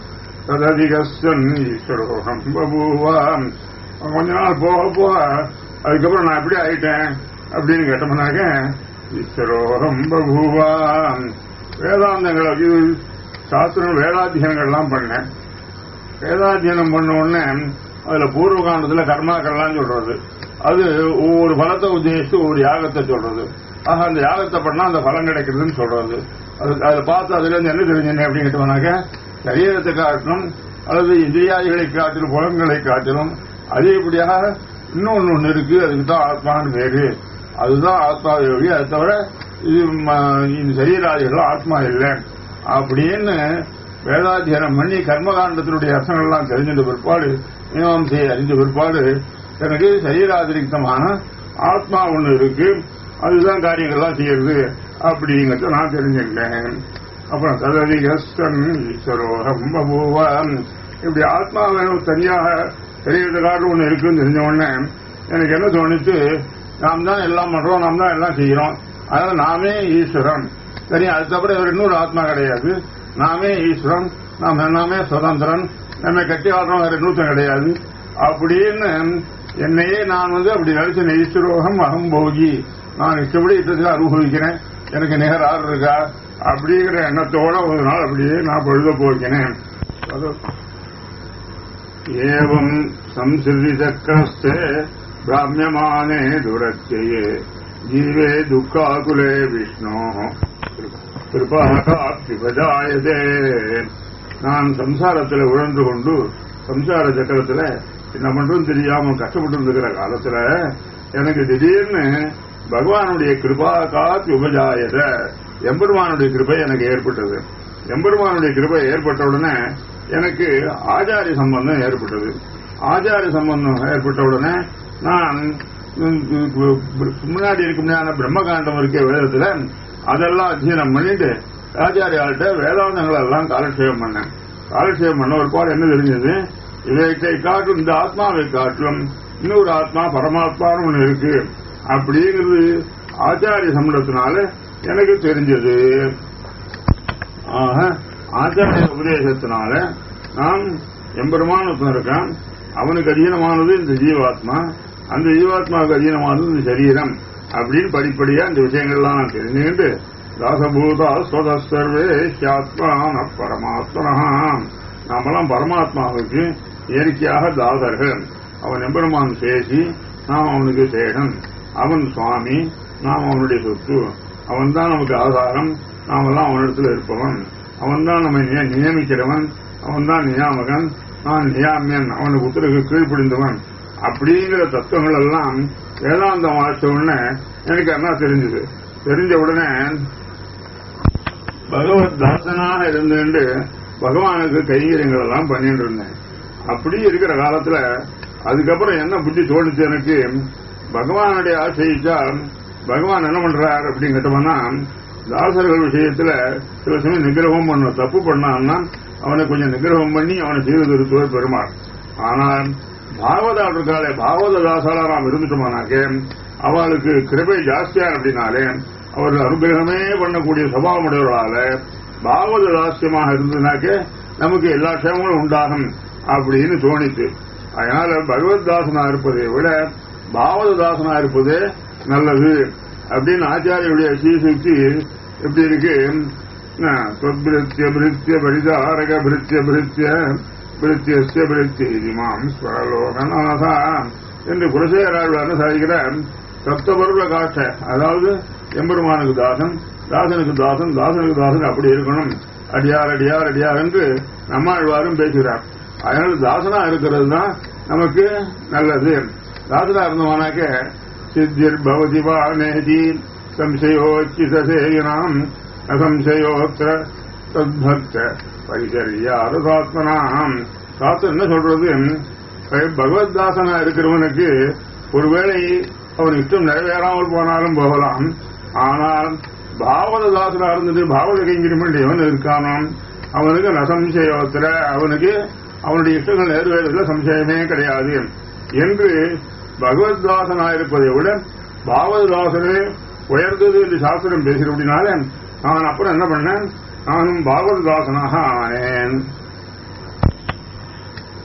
தததிகஸ்தன் ஈஸ்வரோகம் பபூவாம் கொஞ்ச நாள் போக போக அதுக்கப்புறம் நான் எப்படி ஆயிட்டேன் அப்படின்னு கேட்டோம்னாக்க ஈஸ்வரோகம் பபூவாம் வேதாந்தங்கள் இது சாஸ்திரம் வேதாத்தியனங்கள்லாம் பண்ணேன் வேதாத்தியனம் பண்ண உடனே அதுல பூர்வ காண்டத்துல கர்மாக்கள்லாம் சொல்றது அது ஒவ்வொரு பலத்தை உத்தேசித்து ஒவ்வொரு யாகத்தை சொல்றது ஆக அந்த யாகத்தை பண்ணா அந்த பலன் கிடைக்கிறதுன்னு சொல்றது அது அதை பார்த்து அதுல இருந்து என்ன தெரிஞ்சேன் அப்படின்னு கேட்டோம்னாக்க சரீரத்தை காட்டிலும் அல்லது இந்திரியாதிகளை காட்டிலும் புலன்களை காட்டிலும் அதிகப்படியாக இன்னொன்னு ஒண்ணு இருக்கு அதுக்கு தான் ஆத்மான்னு பேரு அதுதான் ஆத்மா யோகி அது தவிர இது ம- இந்த சரீராதிகள் ஆத்மா இல்லை அப்படின்னு வேதாத்தியனம் பண்ணி கர்மகாண்டத்தினுடைய அர்த்தங்கள்லாம் தெரிஞ்சின்ற பிற்பாடு மீமாம்சையை அறிந்த பிற்பாடு எனக்கு சரீராதிரிக்தமான ஆத்மா ஒண்ணு இருக்கு அதுதான் காரியங்கள்லாம் செய்யறது அப்படிங்கிறத நான் தெரிஞ்சுக்கிட்டேன் அப்புறம் தததிகஸ்தன் ஈஸ்வரோகம் பபூவம் இப்படி ஆத்மா வேணும் தனியாக சரீரத்தை காட்டு ஒண்ணு இருக்குன்னு தெரிஞ்ச உடனே எனக்கு என்ன தோணுச்சு நாம் தான் எல்லாம் பண்றோம் நாம் தான் எல்லாம் செய்யறோம் அதனால நாமே ஈஸ்வரன் சரி அது தவிர வேற இன்னொரு ஆத்மா கிடையாது நாமே ஈஸ்வரன் நாம் நாமே சுதந்திரன் நம்ம கட்டி வாழ்றோம் வேற இன்னொருத்தன் கிடையாது அப்படின்னு என்னையே நான் வந்து அப்படி நினைச்ச ஈஸ்வரோகம் அகம்போகி நான் இஷ்டப்படி இஷ்டத்துக்கு அனுபவிக்கிறேன் எனக்கு நிகர் ஆறு இருக்கா அப்படிங்கிற எண்ணத்தோட ஒரு நாள் அப்படியே நான் பொழுத போகிறேன் ஏவம் சம்சிருதி சக்கரஸ்தே பிராமியமானே துரத்தியே ஜீவே துக்காகுலே விஷ்ணோ கிருபாகாப்திபஜாயதே நான் சம்சாரத்துல உழந்து கொண்டு சம்சார சக்கரத்துல என்ன பண்றதுன்னு தெரியாம கஷ்டப்பட்டு இருக்கிற காலத்துல எனக்கு திடீர்னு பகவானுடைய கிருபா காத் உபஜாயத எம்பெருமானுடைய கிருபை எனக்கு ஏற்பட்டது எம்பெருமானுடைய கிருபை ஏற்பட்ட உடனே எனக்கு ஆச்சாரிய சம்பந்தம் ஏற்பட்டது ஆச்சாரிய சம்பந்தம் ஏற்பட்ட உடனே நான் உம், உம், முன்னாடி இருக்க முடியாத பிரம்மகாண்டம் இருக்க வேதத்துல அதெல்லாம் அத்தியனம் பண்ணிட்டு ஆச்சாரியாள்கிட்ட வேதாந்தங்கள் எல்லாம் காலட்சேபம் பண்ணேன் காலட்சேபம் பண்ண ஒரு பாடு என்ன தெரிஞ்சது இவைத்தை காட்டும் இந்த ஆத்மாவை காட்டிலும் இன்னொரு ஆத்மா பரமாத்மான்னு ஒண்ணு இருக்கு அப்படிங்கிறது ஆச்சாரிய சம்பளத்தினால எனக்கு தெரிஞ்சது ஆக ஆச்சாரிய உபதேசத்தினால நாம் எம்பெருமான் ஒருத்தன் இருக்கான் அவனுக்கு அதீனமானது இந்த ஜீவாத்மா அந்த ஜீவாத்மாவுக்கு அதீனமானது இந்த சரீரம் அப்படின்னு படிப்படியா இந்த விஷயங்கள்லாம் நான் தெரிஞ்சுக்கிட்டு தாசபூதா ஸ்வத சர்வே ஆத்மான பரமாத்மனா நாமெல்லாம் பரமாத்மாவுக்கு இயற்கையாக தாசர்கள் அவன் எம்பெருமான் சேசி நாம் அவனுக்கு சேகன் அவன் சுவாமி நாம் அவனுடைய சொத்து அவன் தான் நமக்கு ஆதாரம் நாமெல்லாம் அவனிடத்தில் இருப்பவன் அவன் தான் நம்மை நிய- நியமிக்கிறவன் அவன் தான் நியாமகன் நான் நியாமியன் அவனுக்கு உத்தரவு கீழ்ப்படிந்தவன் அப்படிங்கிற தத்துவங்கள் எல்லாம் வேதாந்தம் வாசித்த உடனே எனக்கு என்ன தெரிஞ்சது தெரிஞ்ச உடனே பகவத் தாசனாக இருந்துட்டு பகவானுக்கு கைங்கரியங்கள் எல்லாம் பண்ணிட்டு இருந்தேன் அப்படி இருக்கிற காலத்துல அதுக்கப்புறம் என்ன புத்தி தோணுச்சு எனக்கு பகவானுடைய ஆசைச்சா பகவான் என்ன பண்றார் அப்படின்னு கேட்டோம்னா தாசர்கள் விஷயத்துல சில சமயம் நிகிரகம் பண்ண தப்பு பண்ணான்னா அவனை கொஞ்சம் நிகிரகம் பண்ணி அவனை செய்து திருத்துவர் பெருமாள் ஆனால் பாகவதால் இருக்காளே பாகவத தாசாலா நாம் இருந்துட்டோமானாக்கே அவளுக்கு கிருபை ஜாஸ்தியா அப்படின்னாலே அவர் அனுகிரகமே பண்ணக்கூடிய சபாவமுடையவர்களால பாகவத தாசியமாக இருந்ததுனாக்கே நமக்கு எல்லா க்ஷேமங்களும் உண்டாகும் அப்படின்னு தோணித்து அதனால பகவத் தாசனா இருப்பதை விட பாவத தாசனா இருப்பதே நல்லது அப்படின்னு ஆச்சாரியுடைய சீசுக்தி எப்படி இருக்கு தொத்பிருத்திய பிருத்திய பரிதாரக பிருத்திய பிருத்திய பிருத்தியஸ்ய பிருத்தி இமாம் ஸ்வரலோகநாதா என்று குலசேகராழ்வார் சாதிக்கிறார் சப்தபருவ காட்ச அதாவது எம்பெருமானுக்கு தாசன் தாசனுக்கு தாசன் தாசனுக்கு தாசன் அப்படி இருக்கணும் அடியார் அடியார் அடியார் என்று நம்மாழ்வாரும் பேசுகிறார் அதனால தாசனா இருக்கிறது தான் நமக்கு நல்லது தாசனா இருந்தோம்னாக்க சித்திர் பவதி வா நேதி சம்சயோச்சிதசேயனாம் அசம்சயோத்திர தத்பக்த பரிசரியாரதாத்மனாம் சாஸ்திரம் என்ன சொல்றது பகவத்தாசனா இருக்கிறவனுக்கு ஒருவேளை அவன் இஷ்டம் நிறைவேறாமல் போனாலும் போகலாம் ஆனால் பாவத தாசனா இருந்துட்டு பாவத கைங்கிரிமன் எவன் இருக்கானோ அவனுக்கு நசம்சயோத்திர அவனுக்கு அவனுடைய இஷ்டங்கள் நிறைவேறதுல சம்சயமே கிடையாது என்று பகவத்தாசனா இருப்பதை விட பாவதாசனே உயர்ந்தது என்று சாஸ்திரம் பேசுகிறபடினால நான் அப்புறம் என்ன பண்ணேன் நானும் பாகவதாசனாக ஆனேன்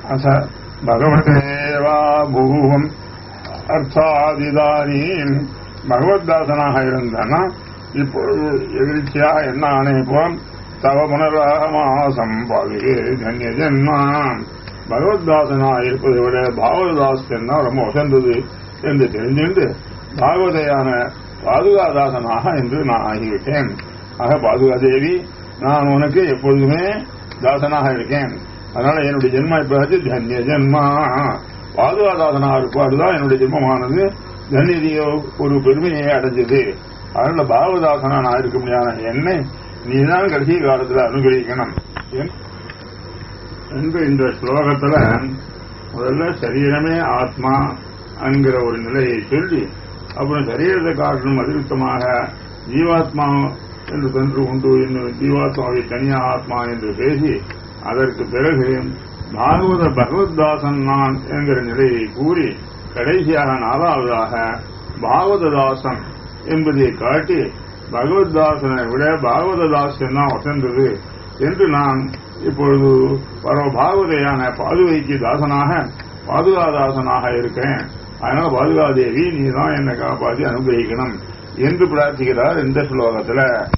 அச பகவதேவா பூவம் அர்த்தாதிதானீம் பகவத்தாசனாக இருந்தானா இப்பொழுது எதிர்ச்சியா என்ன ஆணைப்போம் தவ புனராமாசம் பாதுகே தன்ய ஜென்மாம் பகவத்தாசனாக இருப்பதை விட பாகவதாசன்னா ரொம்ப உசந்தது என்று தெரிஞ்சிருந்து பாகவதையான பாதுகாதாசனாக என்று நான் ஆகிவிட்டேன் ஆக பாதுகாதேவி நான் உனக்கு எப்பொழுதுமே தாசனாக இருக்கேன் அதனால என்னுடைய ஜென்மா இப்ப தன்ய ஜென்மா பாதுகாதாசனாக இருப்பாடுதான் என்னுடைய ஜென்மமானது தன்யதியோ ஒரு பெருமையை அடைஞ்சது அதனால பாகவதாசனா நான் இருக்க முடியாத என்னை நீதான் கடைசி காலத்துல அனுகிரகிக்கணும் என்- என்று இந்த ஸ்லோகத்துல முதல்ல சரீரமே ஆத்மா என்கிற ஒரு நிலையை சொல்லி அப்புறம் சரீரத்தை காட்டணும் அதிருப்தமாக ஜீவாத்மா என்று தன்று உண்டு என்னும் ஜீவாத்மாவை தனியா ஆத்மா என்று பேசி அதற்கு பிறகு பாகவத பகவத்தாசன் நான் என்கிற நிலையை கூறி கடைசியாக நாலாவதாக பாகவததாசன் என்பதை காட்டி பகவத்தாசனை விட பாகவததாசன் தான் வசந்தது என்று நான் இப்பொழுது பரவ பாகவதையான பாதுகைக்கு தாசனாக பாதுகாதாசனாக இருக்கிறேன் அதனால பாதுகாதேவி நீ தான் என்னை காப்பாற்றி அனுகிரகிக்கணும் என்று பிரார்த்திக்கிறார் இந்த ஸ்லோகத்துல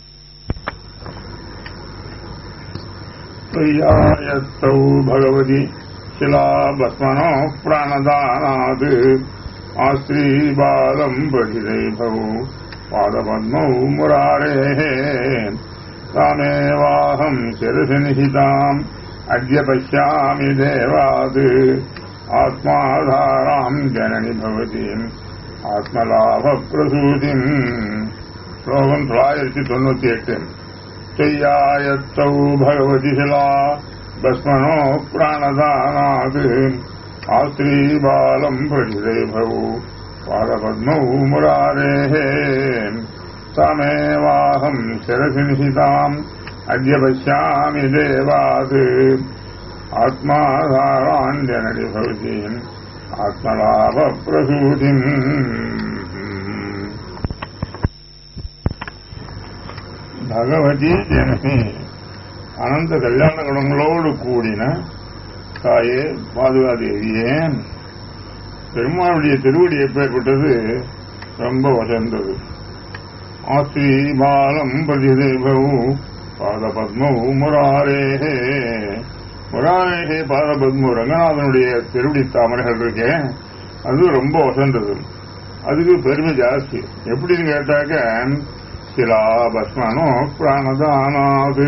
त्वय्यायत्तौ भगवति शिलाभस्मनो प्राणदानात् आस्त्रीबालम् बहिदैभौ पादपद्मौ मुरारेः तामेवाहम् शिरसि निहिताम् अद्य पश्यामि देवात् आत्माधाराम् जननि भवतीम् आत्मलाभप्रसूतिम् श्लोकम् தொள்ளாயிரத்தி தொண்ணூத்தி எட்டு चय्यायत्तौ भगवति शिला भस्मनो प्राणदानात् आस्त्रीबालम् प्रजिदैभौ पादपद्मौ मुरारेः तमेवाहम् शिरसि निहिताम् अद्य पश्यामि देवात् आत्माधाराण्यनडि भवतीम् आत्मलाभप्रसूतिम् பகவதி ஜனகி அனந்த கல்யாண குணங்களோடு கூடின தாயே பாதுகாதேவியே பெருமாளுடைய திருவடி எப்பேற்பட்டது ரொம்ப வசந்தது ஆஸ்ரீ பாலம் பிரதிதேபவு பாதபத்மவு முராரேஹே முராரேஹே பாதபத்மு ரங்கநாதனுடைய திருவடி தாமரைகள் இருக்கே அது ரொம்ப வசந்தது அதுக்கு பெருமை ஜாஸ்தி எப்படின்னு கேட்டாக்க சிலா பஸ்மனோ பிராணதானாது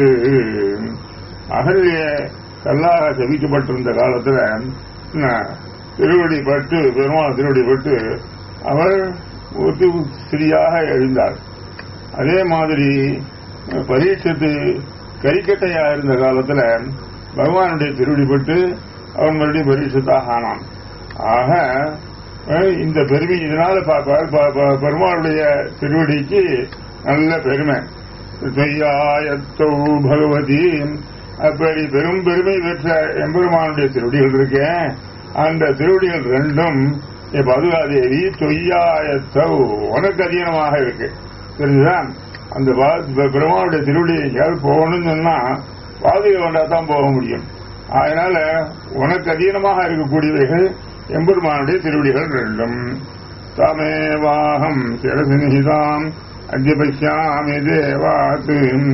அகலிய கல்லாக செவிக்கப்பட்டிருந்த காலத்துல என்ன, திருவடி பட்டு பெருமாள் திருவடி பட்டு அவர் ஒரு ஸ்திரியாக எழுந்தார் அதே மாதிரி பரீட்சத்து கரிக்கட்டையா இருந்த காலத்துல பகவானுடைய திருவடி பட்டு அவன் மறுபடியும் பரீட்சத்தாக ஆனான் ஆக அஹ், இந்த பெருமை இதனால ப- ப- ப- ப- பெருமாளுடைய திருவடிக்கு நல்ல பெருமை செய்யாயத்தோ பகவதி அப்படி பெரும் பெருமை பெற்ற எம்பெருமானுடைய திருவடிகள் இருக்கேன் அந்த திருவடிகள் ரெண்டும் என் பதுகாதேவி தொய்யாயத்தோ உனக்கு அதீனமாக இருக்கு தெரிஞ்சுதா அந்த பா- பெ- பெருமாளுடைய திருவடி எங்கேயாவது போகணும்னு சொன்னா பாதுகை வந்தா தான் போக முடியும் அதனால உனக்கு அதீனமாக இருக்கக்கூடியவைகள் எம்பெருமானுடைய திருவடிகள் ரெண்டும் தமேவாகம் சிரசினிதாம் அத்ய பசியாமி தேவாத்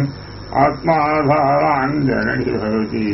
ஆத்மாதாரான் ஜனனி பவதி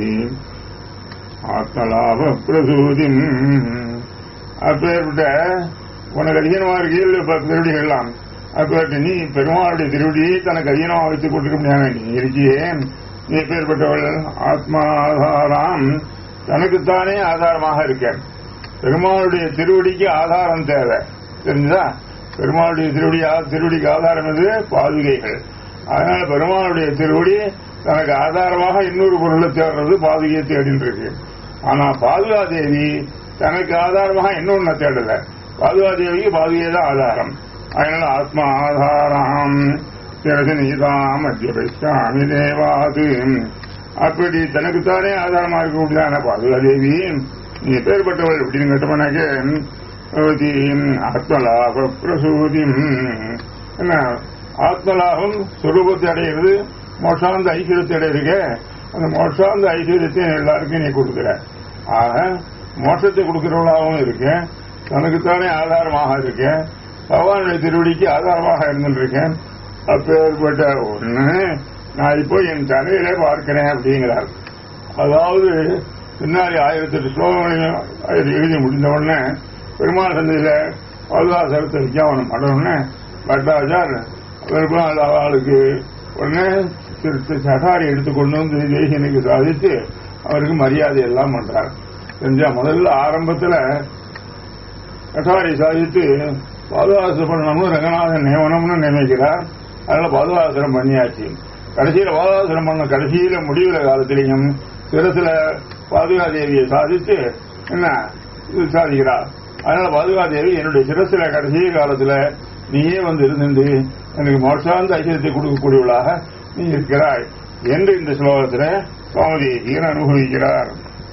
ஆத்மலாப பிரசூதிம் அப்பேற்பட்ட உனக்கு அதிகமா இருக்கையில் இப்ப திருவடிகள்லாம் அப்பேற்பட்ட நீ பெருமாளுடைய திருவடியை தனக்கு அதிகமா வைத்துக் கொண்டிருக்க முடியாது நீ இருக்கியே நீ எப்பேற்பட்டவள் ஆத்மாதாராம் தனக்குத்தானே ஆதாரமாக இருக்க பெருமாளுடைய திருவடிக்கு ஆதாரம் தேவை தெரிஞ்சுதா பெருமாளுடைய திருவடி திருவடிக்கு ஆதாரம் எது பாதுகைகள் அதனால பெருமாளுடைய திருவடி தனக்கு ஆதாரமாக இன்னொரு பொருளை தேடுறது பாதுகையை தேடின்னு இருக்கு ஆனா பாதுகாதேவி தனக்கு ஆதாரமாக இன்னொன்னு தேடல பாதுகாதேவிக்கு பாதுகையே தான் ஆதாரம் அதனால ஆத்மா ஆதாரம் திரசனீதாம் அத்தியபைஷாமி தேவாது அப்படி தனக்குத்தானே ஆதாரமா இருக்கக்கூடியதான பாதுகாதேவி நீ பேர்பட்டவள் அப்படின்னு கேட்டோம்னாக்க பகவதீம் ஆத்மலாப பிரசூதிம் என்ன ஆத்மலாபம் சுரூபத்தை அடைகிறது மோட்சாந்த ஐஸ்வர்யத்தை அடையிறீங்க அந்த மோட்சாந்த ஐஸ்வர்யத்தை எல்லாருக்கும் நீ கொடுக்குற ஆக மோட்சத்தை கொடுக்கிறவளாகவும் இருக்கேன் தனக்குத்தானே ஆதாரமாக இருக்கேன் பகவானுடைய திருவடிக்கு ஆதாரமாக இருந்திருக்கேன் அப்பேற்பட்ட ஒண்ணு நான் இப்போ என் தலையிலே பார்க்கிறேன் அப்படிங்கிறார் அதாவது பின்னாடி ஆயிரத்தி எட்டு ஸ்லோகங்களையும் எழுதி முடிந்த உடனே பெருமாள் சந்தையில பாதுகாசரத்தை விஞ்ஞாபனம் பண்ண உடனே பட்டாச்சார் பெருமாள் அவளுக்கு உடனே சட்டாரி எடுத்து கொண்டு வந்து தேசியனுக்கு சாதித்து அவருக்கு மரியாதை எல்லாம் பண்றார் செஞ்சா முதல்ல ஆரம்பத்துல கட்டாரி சாதித்து பாதுகாசம் பண்ணணும்னு ரங்கநாதன் நியமனம்னு நினைக்கிறார் அதனால பாதுகாசனம் பண்ணியாச்சு கடைசியில பாதுகாசனம் பண்ண கடைசியில முடிவுல காலத்திலையும் சிரசுல பாதுகாதேவியை சாதித்து என்ன இது சாதிக்கிறார் அதனால பாதுகாதேவி என்னுடைய சிரசுல கடைசி காலத்துல நீயே வந்து இருந்து எனக்கு மோட்சாந்த ஐக்கியத்தை கொடுக்கக்கூடியவளாக நீ இருக்கிறாய் என்று இந்த ஸ்லோகத்துல சுவாமி தேசிகன் அனுபவிக்கிறார்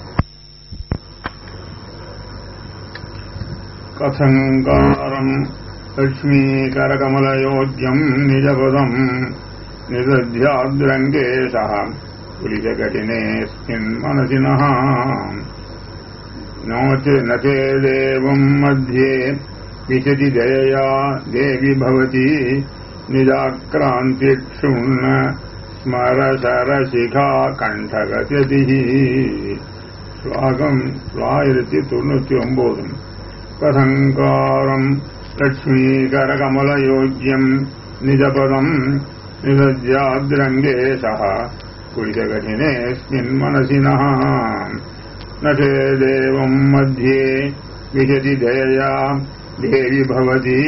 கதங்காரம் லட்சுமீகரகமலயோக்கியம் நிஜபதம் निदध्याद्रङ्गेशः पुलितकठिनेऽस्मिन् मनसिनः नो च न चेदेवम् मध्ये विशति दयया देवि भवति निजाक्रान्तिक्षुण्ण स्मरशरशिखा कण्ठगतिः श्लोकम् ஆயிரத்தி தொண்ணூத்தி ஒன்பது கதங்காரம் லட்சுமீகரகமலயோக்கியம் நிஜபதம் निदध्याद्रङ्गेशः कुलितकठिनेऽस्मिन् मनसिनः न चेदेवम् मध्ये विशति दयया देवि भवति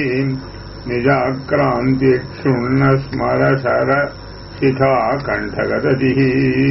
निजाक्रान्तिक्षुण्णस्मरशर शिखा कण्ठगतिः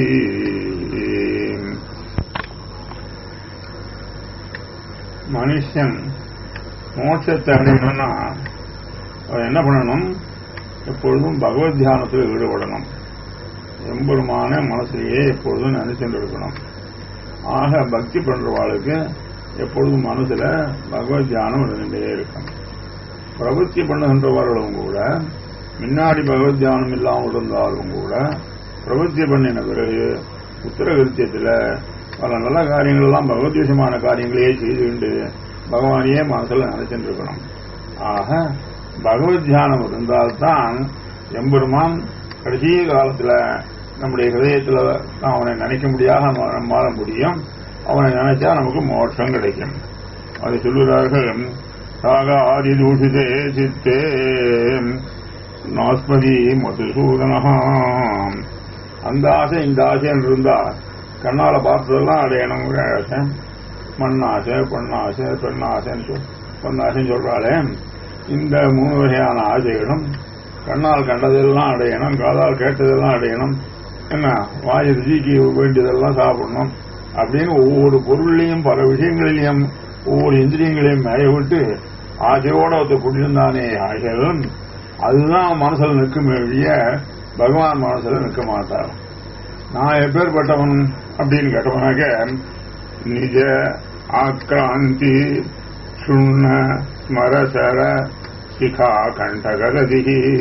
மனுஷன் மோட்சத்தை அடையணும்னா அவன் என்ன பண்ணணும் எப்பொழுதும் பகவத் தியானத்தில் ஈடுபடணும் எம்பெருமான மனசிலேயே எப்பொழுதும் நினைச்சுட்டு இருக்கணும் ஆக பக்தி பண்றவாளுக்கு எப்பொழுதும் மனசுல பகவத் தியானம் இருந்துட்டே இருக்கும் பிரபத்தி பண்ணுகின்றவர்களும் கூட முன்னாடி பகவத் தியானம் இல்லாமல் இருந்தாலும் கூட பிரபத்தி பண்ணின பிறகு உத்தரகிருத்தியத்தில் பல நல்ல காரியங்கள் எல்லாம் பகவத் விஷயமான காரியங்களையே செய்துண்டு பகவானையே மனசுல நினைச்சுட்டு இருக்கணும் ஆக பகவத் தியானம் இருந்தால்தான் எம்பெருமான் கடைசி காலத்துல நம்முடைய ஹிரதயத்துல அவனை நினைக்க முடியாத நம்மால முடியும் அவனை நினைச்சா நமக்கு மோட்சம் கிடைக்கும் அதை சொல்லுகிறார்கள் சாகாதி தூஷிதே சித்தே நாஸ்பதி மதுசூதனஹாம் அந்த ஆசை இந்த ஆசைன்னு இருந்தா கண்ணால பார்த்ததெல்லாம் அடையணும் ஆசை மண் ஆசை பொண்ணாசை பெண்ணாசைன்னு சொல் பொண்ணாசைன்னு சொல்றாளே இந்த மூணு வகையான ஆசைகளும் கண்ணால் கண்டதெல்லாம் அடையணும் காதால் கேட்டதெல்லாம் அடையணும் என்ன வாய் ருச்சிக்கு வேண்டியதெல்லாம் சாப்பிடணும் அப்படின்னு ஒவ்வொரு பொருளையும் பல விஷயங்களிலையும் ஒவ்வொரு இந்திரியங்களையும் மேய விட்டு ஆசையோட ஒருத்தர் குடியிருந்தானே ஆசைகளும் அதுதான் மனசுல நிற்கும் வெளிய பகவான் மனசுல நிற்க மாட்டார் நான் எப்பேற்பட்டவன் அப்படின்னு கேட்டவனாக்க நிஜ ஆக்ராந்தி சுண்ண ஸ்மரசர சிகா கண்டகதி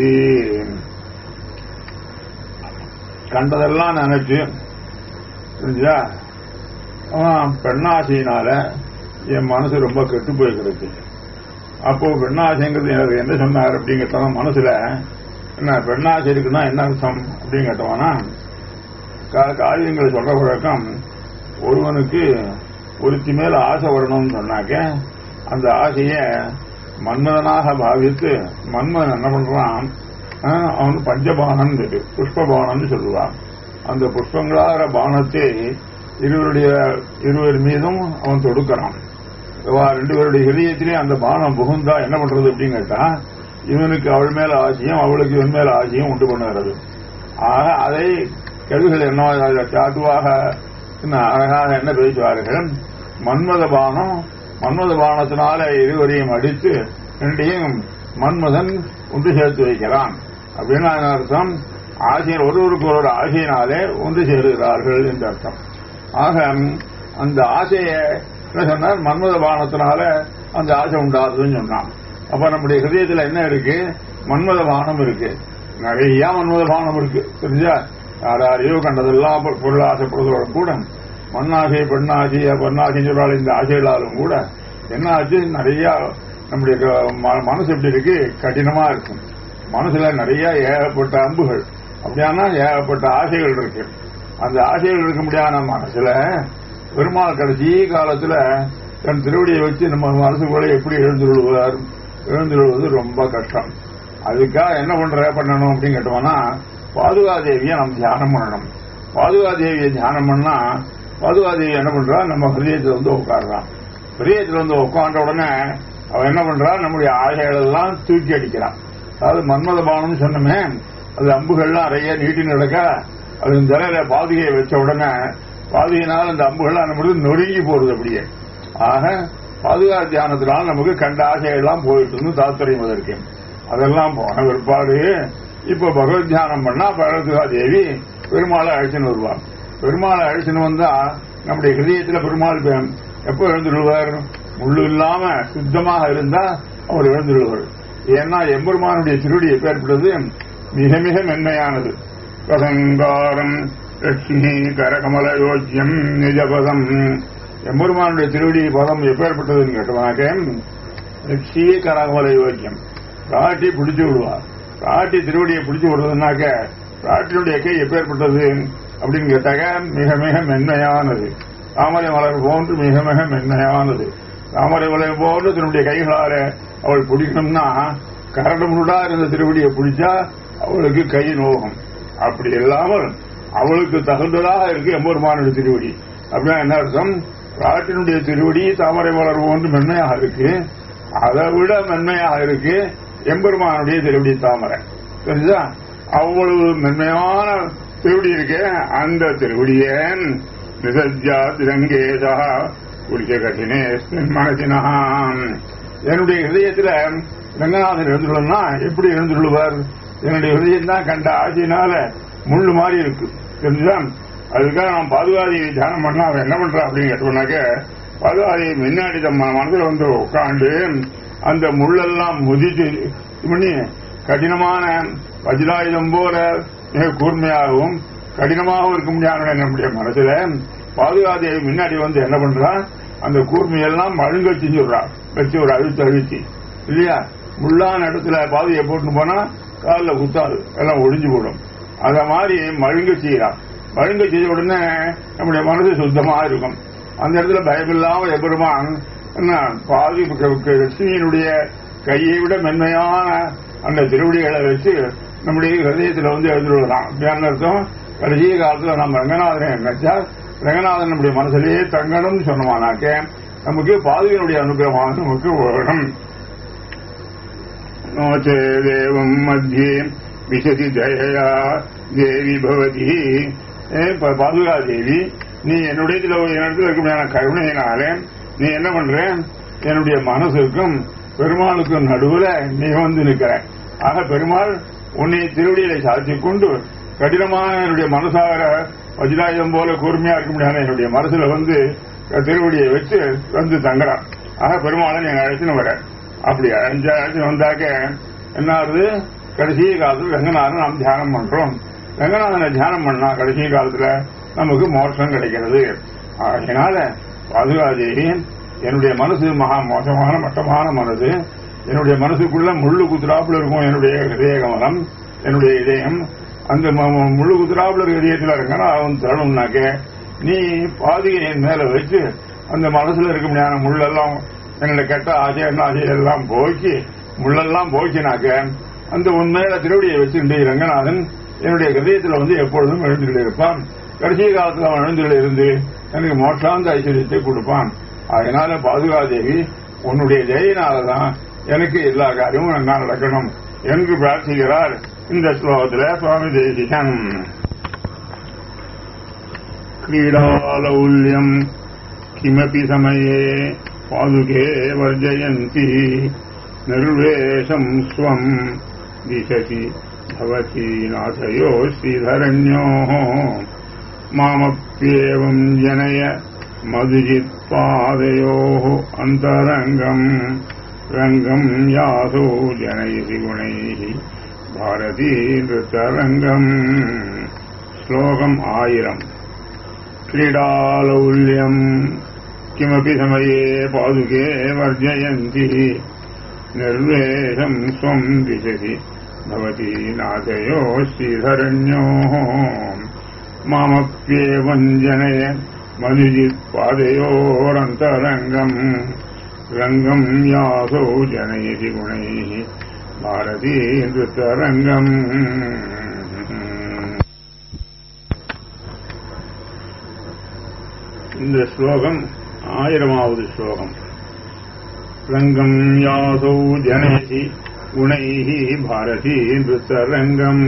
கண்டதெல்லாம் நினைச்சு புரிஞ்சா அவன் பெண்ணாசையினால என் மனசு ரொம்ப கெட்டு போய் கிடக்கு அப்போ பெண்ணாசைங்கிறது எனக்கு என்ன சொன்னார் அப்படிங்கிறத மனசுல என்ன பெண்ணாசை இருக்குன்னா என்ன அர்த்தம் அப்படின்னு கேட்டவானா காரியங்களை சொல்ற வழக்கம் ஒருவனுக்கு ஒருத்தி மேல ஆசை வரணும்னு சொன்னாக்க அந்த ஆசைய மன்மதனாக பாவித்து மன்மதன் என்ன பண்றான் அவன் பஞ்சபானம் இருக்கு புஷ்பபானம்னு சொல்லுவான் அந்த புஷ்பங்களாகிற பானத்தை இருவருடைய இருவர் மீதும் அவன் தொடுக்கிறான் ரெண்டு பேருடைய ஹிரயத்திலே அந்த பானம் புகுந்தா என்ன பண்றது அப்படின்னு கேட்டா இவனுக்கு அவள் மேல ஆசையும் அவளுக்கு இவன் மேல ஆசையும் உண்டு பண்ணுகிறது ஆக அதை கவிகள் என்ன சாத்துவாக அழகாக என்ன பேசுவார்கள் மன்மத பானம் மன்மத பானத்தினால இருவரையும் அடித்து ரெண்டையும் மன்மதன் ஒன்று சேர்த்து வைக்கிறான் அப்படின்னு அர்த்தம் ஆசையர் ஒருவருக்கு ஒரு ஆசையினாலே ஒன்று சேருகிறார்கள் என்று அர்த்தம் ஆக அந்த ஆசையை என்ன சொன்னார் மன்மத பானத்தினால அந்த ஆசை உண்டாதுன்னு சொன்னான் அப்ப நம்முடைய ஹிருதயத்துல என்ன இருக்கு மன்மத பானம் இருக்கு நிறைய மன்மத பானம் இருக்கு தெரிஞ்சா யார் யாரையோ கண்டதெல்லாம் பொருள் ஆசைப்படுவதோட கூட மண்ணாசை பெண்ணாசை பொன்னாசைன்னு சொல்றாள் இந்த ஆசைகளாலும் கூட என்ன ஆச்சு நிறைய நம்முடைய க- ம- மனசு எப்படி இருக்கு கடினமா இருக்கும் மனசுல நிறைய ஏகப்பட்ட அம்புகள் அப்படியானா ஏகப்பட்ட ஆசைகள் இருக்கு அந்த ஆசைகள் இருக்க முடியாத மனசுல பெருமாள் கடைசி காலத்துல தன் திருவடியை வச்சு நம்ம மனசுக்குள்ள எப்படி எழுந்துருவார் எழுந்துருவது ரொம்ப கஷ்டம் அதுக்காக என்ன பண்ற பண்ணணும் அப்படின்னு கேட்டோம்னா பாதுகாதேவியை நம்ம தியானம் பண்ணணும் பாதுகாதேவியை தியானம் பண்ணா பாதுகாதேவி என்ன பண்றா நம்ம ஹிருதயத்துல வந்து உட்காடுறான் ஹிருதயத்துல வந்து உட்கார்ந்த உடனே அவன் என்ன பண்றா நம்முடைய ஆசைகள் எல்லாம் தூக்கி அடிக்கிறான் அதாவது மன்மத பானம் சொன்னமே அது அம்புகள்லாம் நிறைய நீட்டி நடக்க அது தலையில பாதுகையை வச்ச உடனே பாதுகையினால் அந்த அம்புகள்லாம் நம்மளுக்கு நொறுங்கி போறது அப்படியே ஆக பாதுகா தியானத்தினால் நமக்கு கண்ட ஆசையெல்லாம் போயிட்டு தாத்பரியம் அதற்கு அதெல்லாம் போன பிற்பாடு இப்ப பகவத் தியானம் பண்ணா பகவத்கா தேவி பெருமாளை அழைச்சின்னு வருவார் பெருமாளை அழைச்சின்னு வந்தா நம்முடைய ஹிருதயத்துல பெருமாள் பே- எப்போ எழுந்துருவார் முள்ளு இல்லாம சுத்தமாக இருந்தா அவர் எழுந்துருவார் ஏன்னா எம்பெருமானுடைய திருவடி எப்பேற்பட்டது மிக மிக மென்மையானது கதங்காரம் லட்சுமி கரகமல யோஜ்யம் நிஜபதம் எம்பெருமானுடைய திருவடி பதம் எப்பேற்பட்டதுன்னு கேட்டோம்னாக்க லட்சிய கரகமல யோஜ்யம் காட்டி பிடிச்சு விடுவார் காட்டி திருவடியை பிடிச்சு விடுறதுனாக்க காட்டினுடைய கை எப்பேற்பட்டது அப்படின்னு கேட்டாக்க மிக மிக மென்மையானது தாமரை மலர் போன்று மிக மிக மென்மையானது தாமரை மலர் போன்று தன்னுடைய கைகளால அவள் பிடிக்கணும்னா கரடு முருடா இருந்த திருவடியை பிடிச்சா அவளுக்கு கை நோகம் அப்படி இல்லாமல் அவளுக்கு தகுந்ததாக இருக்கு எம்பெருமானுடைய திருவடி அப்படின்னா என்ன அர்த்தம் காட்டினுடைய திருவடி தாமரை மலர் போன்று மென்மையாக இருக்கு அதை விட மென்மையாக இருக்கு எம்பெருமானுடைய திருவடி தாமரை தெரிஞ்சா அவ்வளவு மென்மையான திருவடி இருக்கு அந்த திருவடிய நிசஜா திரங்கேதா குடிக்க கட்டினே மனசினாம் என்னுடைய ஹிருதயத்துல ரங்கநாதன் எழுந்துள்ளா எப்படி எழுந்துள்ளுவார் என்னுடைய ஹிருதயம் தான் கண்ட ஆசையினால முள்ளு மாதிரி இருக்கு தெரிஞ்சுதா அதுக்காக நான் பாதுகாதியை தியானம் பண்ணா அவன் என்ன பண்றா அப்படின்னு கேட்டோம்னாக்க பாதுகாதியை முன்னாடி தம்ம மனசுல வந்து உட்காந்து அந்த முள்ளெல்லாம் முதிச்சு இது பண்ணி கடினமான வஜ்ராயுதம் போல மிக கூர்மையாகவும் கடினமாகவும் இருக்க முடியாத நம்முடைய மனசுல பாதுகாதியை முன்னாடி வந்து என்ன பண்றா அந்த கூர்மையெல்லாம் மழுங்க செஞ்சுடுறா வச்சு ஒரு அழுத்து அழுத்தி இல்லையா முள்ளான இடத்துல பாதையை போட்டு போனா காலில் குத்தாது எல்லாம் ஒடிஞ்சு போடும் அத மாதிரி மழுங்க செய்யறான் மழுங்க செய்த உடனே நம்முடைய மனசு சுத்தமா இருக்கும் அந்த இடத்துல பயமில்லாம எபெருமான் என்ன பாதி லட்சுமியினுடைய கையை விட மென்மையான அந்த திருவடிகளை வச்சு நம்முடைய ஹிருதயத்தில் வந்து எழுந்துள்ளலாம் அப்படின்னு அர்த்தம் கடைசி காலத்துல நம்ம ரங்கநாதனை நினைச்சா ரங்கநாதன் நம்முடைய மனசுலயே தங்கணும்னு சொன்னோமானாக்க நமக்கு பாதுகையினுடைய அனுகிரகமானது நமக்கு வரும் नो चेदेवम् मध्ये विशति दयया தேவி பவதி ஏ, ப- பாதுகா தேவி நீ என்னுடைய இதுல ஒரு இடத்துல இருக்க கருணையினாலே நீ என்ன பண்ற என்னுடைய மனசுக்கும் பெருமாளுக்கும் நடுவுல நீ வந்து நிற்கிற ஆக பெருமாள் உன்னை திருவடியில சாத்திக் கொண்டு கடினமான என்னுடைய மனசார வஜ்ராயுதம் போல கூர்மையா இருக்க முடியாத என்னுடைய மனசுல வந்து திருவடியை வச்சு வந்து தங்குறான் ஆக பெருமாளை நீங்க அழைச்சுன்னு வர அப்படி அஞ்சு அழைச்சு வந்தாக்க என்ன ஆகுது கடைசி காலத்துல ரங்கநாதன் நாம் தியானம் பண்றோம் ரங்கநாதனை தியானம் பண்ணா கடைசி காலத்துல நமக்கு மோட்சம் கிடைக்கிறது அதனால பாதுகாதேவி என்னுடைய மனசு மகா மோசமான மட்டமான மனசு என்னுடைய மனசுக்குள்ள முள்ளு குத்துறாப்புல இருக்கும் என்னுடைய இதயகமலம் என்னுடைய இதயம் அந்த ம- ம- முள்ளு குத்துறாப்புல இருக்கிற இதயத்துல ரங்கநாதன் தரணும்னாக்க நீ பாதுகையை மேல வச்சு அந்த மனசுல இருக்க முடியாத முள்ளெல்லாம் என்னுடைய கெட்ட ஆசை என்ன ஆசை எல்லாம் போக்கி முள்ளெல்லாம் போக்கினாக்க அந்த உண்மையில திருவடியை வச்சுட்டு ரங்கநாதன் என்னுடைய ஹிருதயத்துல வந்து எப்பொழுதும் எழுந்துள்ள இருப்பான் கடைசி காலத்துல அவன் எழுந்துள்ள இருந்து எனக்கு மோட்சாந்த ஐஸ்வர்யத்தை கொடுப்பான் அதனால பாதுகாதேவி உன்னுடைய ஜெயினாலதான் எனக்கு எல்லா காரியமும் நன்னா நடக்கணும் என்று பிரார்த்திக்கிறார் இந்த ஸ்லோகத்துல சுவாமி தேசிகன் क्रीडालौल्यम् किमपि समये पादुके वर्जयन्ति निर्वेशम् स्वम् दिशति भवती नाथयो श्रीधरण्योः मामप्येवम् जनय मधुजित्पादयोः अन्तरङ्गम् रङ्गम् यासो जनयसि गुणैः भारती नृतरङ्गम् श्लोकम् आयिरम् क्रीडालौल्यम् किमपि समये पादुके वर्जयन्ति निर्वेशम् स्वम् दिशति भवती नाथयोः श्रीधरण्योः मामप्येवम् जनय मनुजित्पादयोरन्तरङ्गम् रङ्गम् यासौ जनयति गुणैः भारती नृतरङ्गम् இந்த ஸ்லோகம் ஆயிரமாவது ஸ்லோகம் ரங்கம் யாசௌ ஜனயதி குணைஹி பாரதி நிருத்தரங்கம்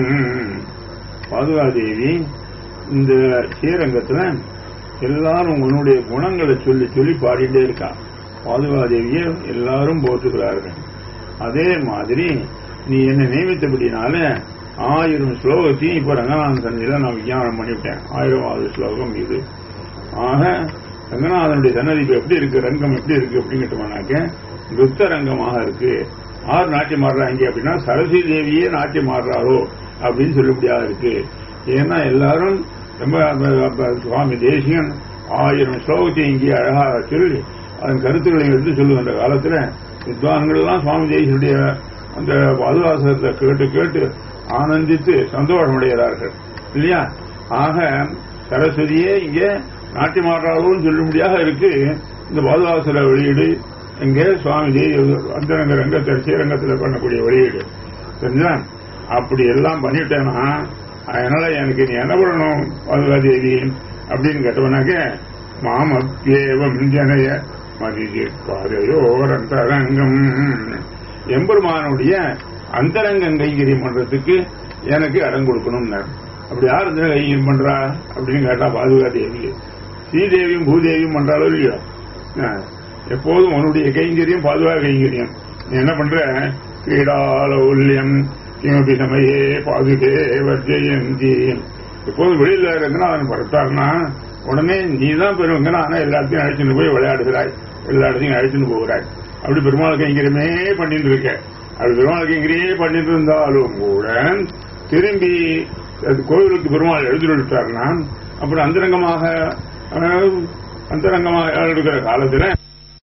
பாதுகாதேவி இந்த ஸ்ரீரங்கத்துல எல்லாரும் உன்னுடைய குணங்களை சொல்லி சொல்லி பாடிட்டே இருக்கா பாதுகாதேவியை எல்லாரும் போற்றுகிறார்கள் அதே மாதிரி நீ என்ன நியமித்தபடினால ஆயிரம் ஸ்லோகத்தையும் இப்ப ரங்கநாதன் சன்னிதியில நான் விஞ்ஞானம் பண்ணிவிட்டேன் ஆயிரமாவது ஸ்லோகம் இது ஆக ரங்கநாதனுடைய சன்னதி இப்ப எப்படி இருக்கு ரங்கம் எப்படி இருக்கு அப்படின்னு கேட்டோம்னாக்க நிறுத்த ரங்கமாக இருக்கு ஆறு நாட்டியம் ஆடுறாங்க அப்படின்னா சரஸ்வதி தேவியே நாட்டியம் ஆடுறாரோ அப்படின்னு சொல்லக்கூடியதா இருக்கு ஏன்னா எல்லாரும் ரொம்ப அந்த- அந்த சுவாமி தேசிகன் ஆயிரம் ஸ்லோகத்தை இங்கே அழகாக சொல்லி அதன் கருத்துக்களை எடுத்து சொல்லுகின்ற காலத்துல வித்வான்கள் எல்லாம் சுவாமி தேசியனுடைய அந்த பாதுகாசத்தை கேட்டு கேட்டு ஆனந்தித்து சந்தோஷமடைகிறார்கள் இல்லையா ஆக சரஸ்வதியே இங்க நாட்டியமாடுறாளோன்னு சொல்லும்படியாக இருக்கு இந்த பாதுகாசல வெளியீடு இங்கே சுவாமி தேவி அந்தரங்க ரங்கத்தில் ஸ்ரீரங்கத்தில் பண்ணக்கூடிய வெளியீடு சரிங்களா அப்படி எல்லாம் பண்ணிட்டேன்னா அதனால எனக்கு நீ என்ன பண்ணணும் பாதுகாதேவி அப்படின்னு கேட்டவனாக்க மாமப்பியேவம் ஜனய மதிஜி பாதையோர் அந்தரங்கம் எம்பெருமானுடைய அந்தரங்கம் கைங்கரியம் பண்றதுக்கு எனக்கு இடம் கொடுக்கணும்னார் அப்படி யார் இந்த கைங்கரியம் பண்றா அப்படின்னு கேட்டா பாதுகாதேவி ஸ்ரீதேவியும் பூதேவியும் பண்றாளோ இல்லையோ ஆ, எப்போதும் உன்னுடைய கைங்கரியம் பாதுகாக்க கைங்கரியம் நீ என்ன பண்ற கிரீடாலௌல்யம் கிமபி சமயே பாதுகே வர்ஜயந்தி எப்போதும் வெளியில ரங்கநாதன் படுத்தாருன்னா உடனே நீ தான் பெருவங்கன்னா ஆனா எல்லாத்தையும் அழைச்சிட்டு போய் விளையாடுகிறாய் எல்லா இடத்தையும் அழைச்சிட்டு போகிறாய் அப்படி பெருமாள் கைங்கரியமே பண்ணிட்டு இருக்க அப்படி பெருமாள் கைங்கரியே பண்ணிட்டு இருந்தாலும் கூட திரும்பி அது கோவிலுக்கு பெருமாள் எழுதி விட்டாருன்னா அப்புறம் அந்தரங்கமாக அஹ், அந்தரங்கமாக எடுக்கிற காலத்துல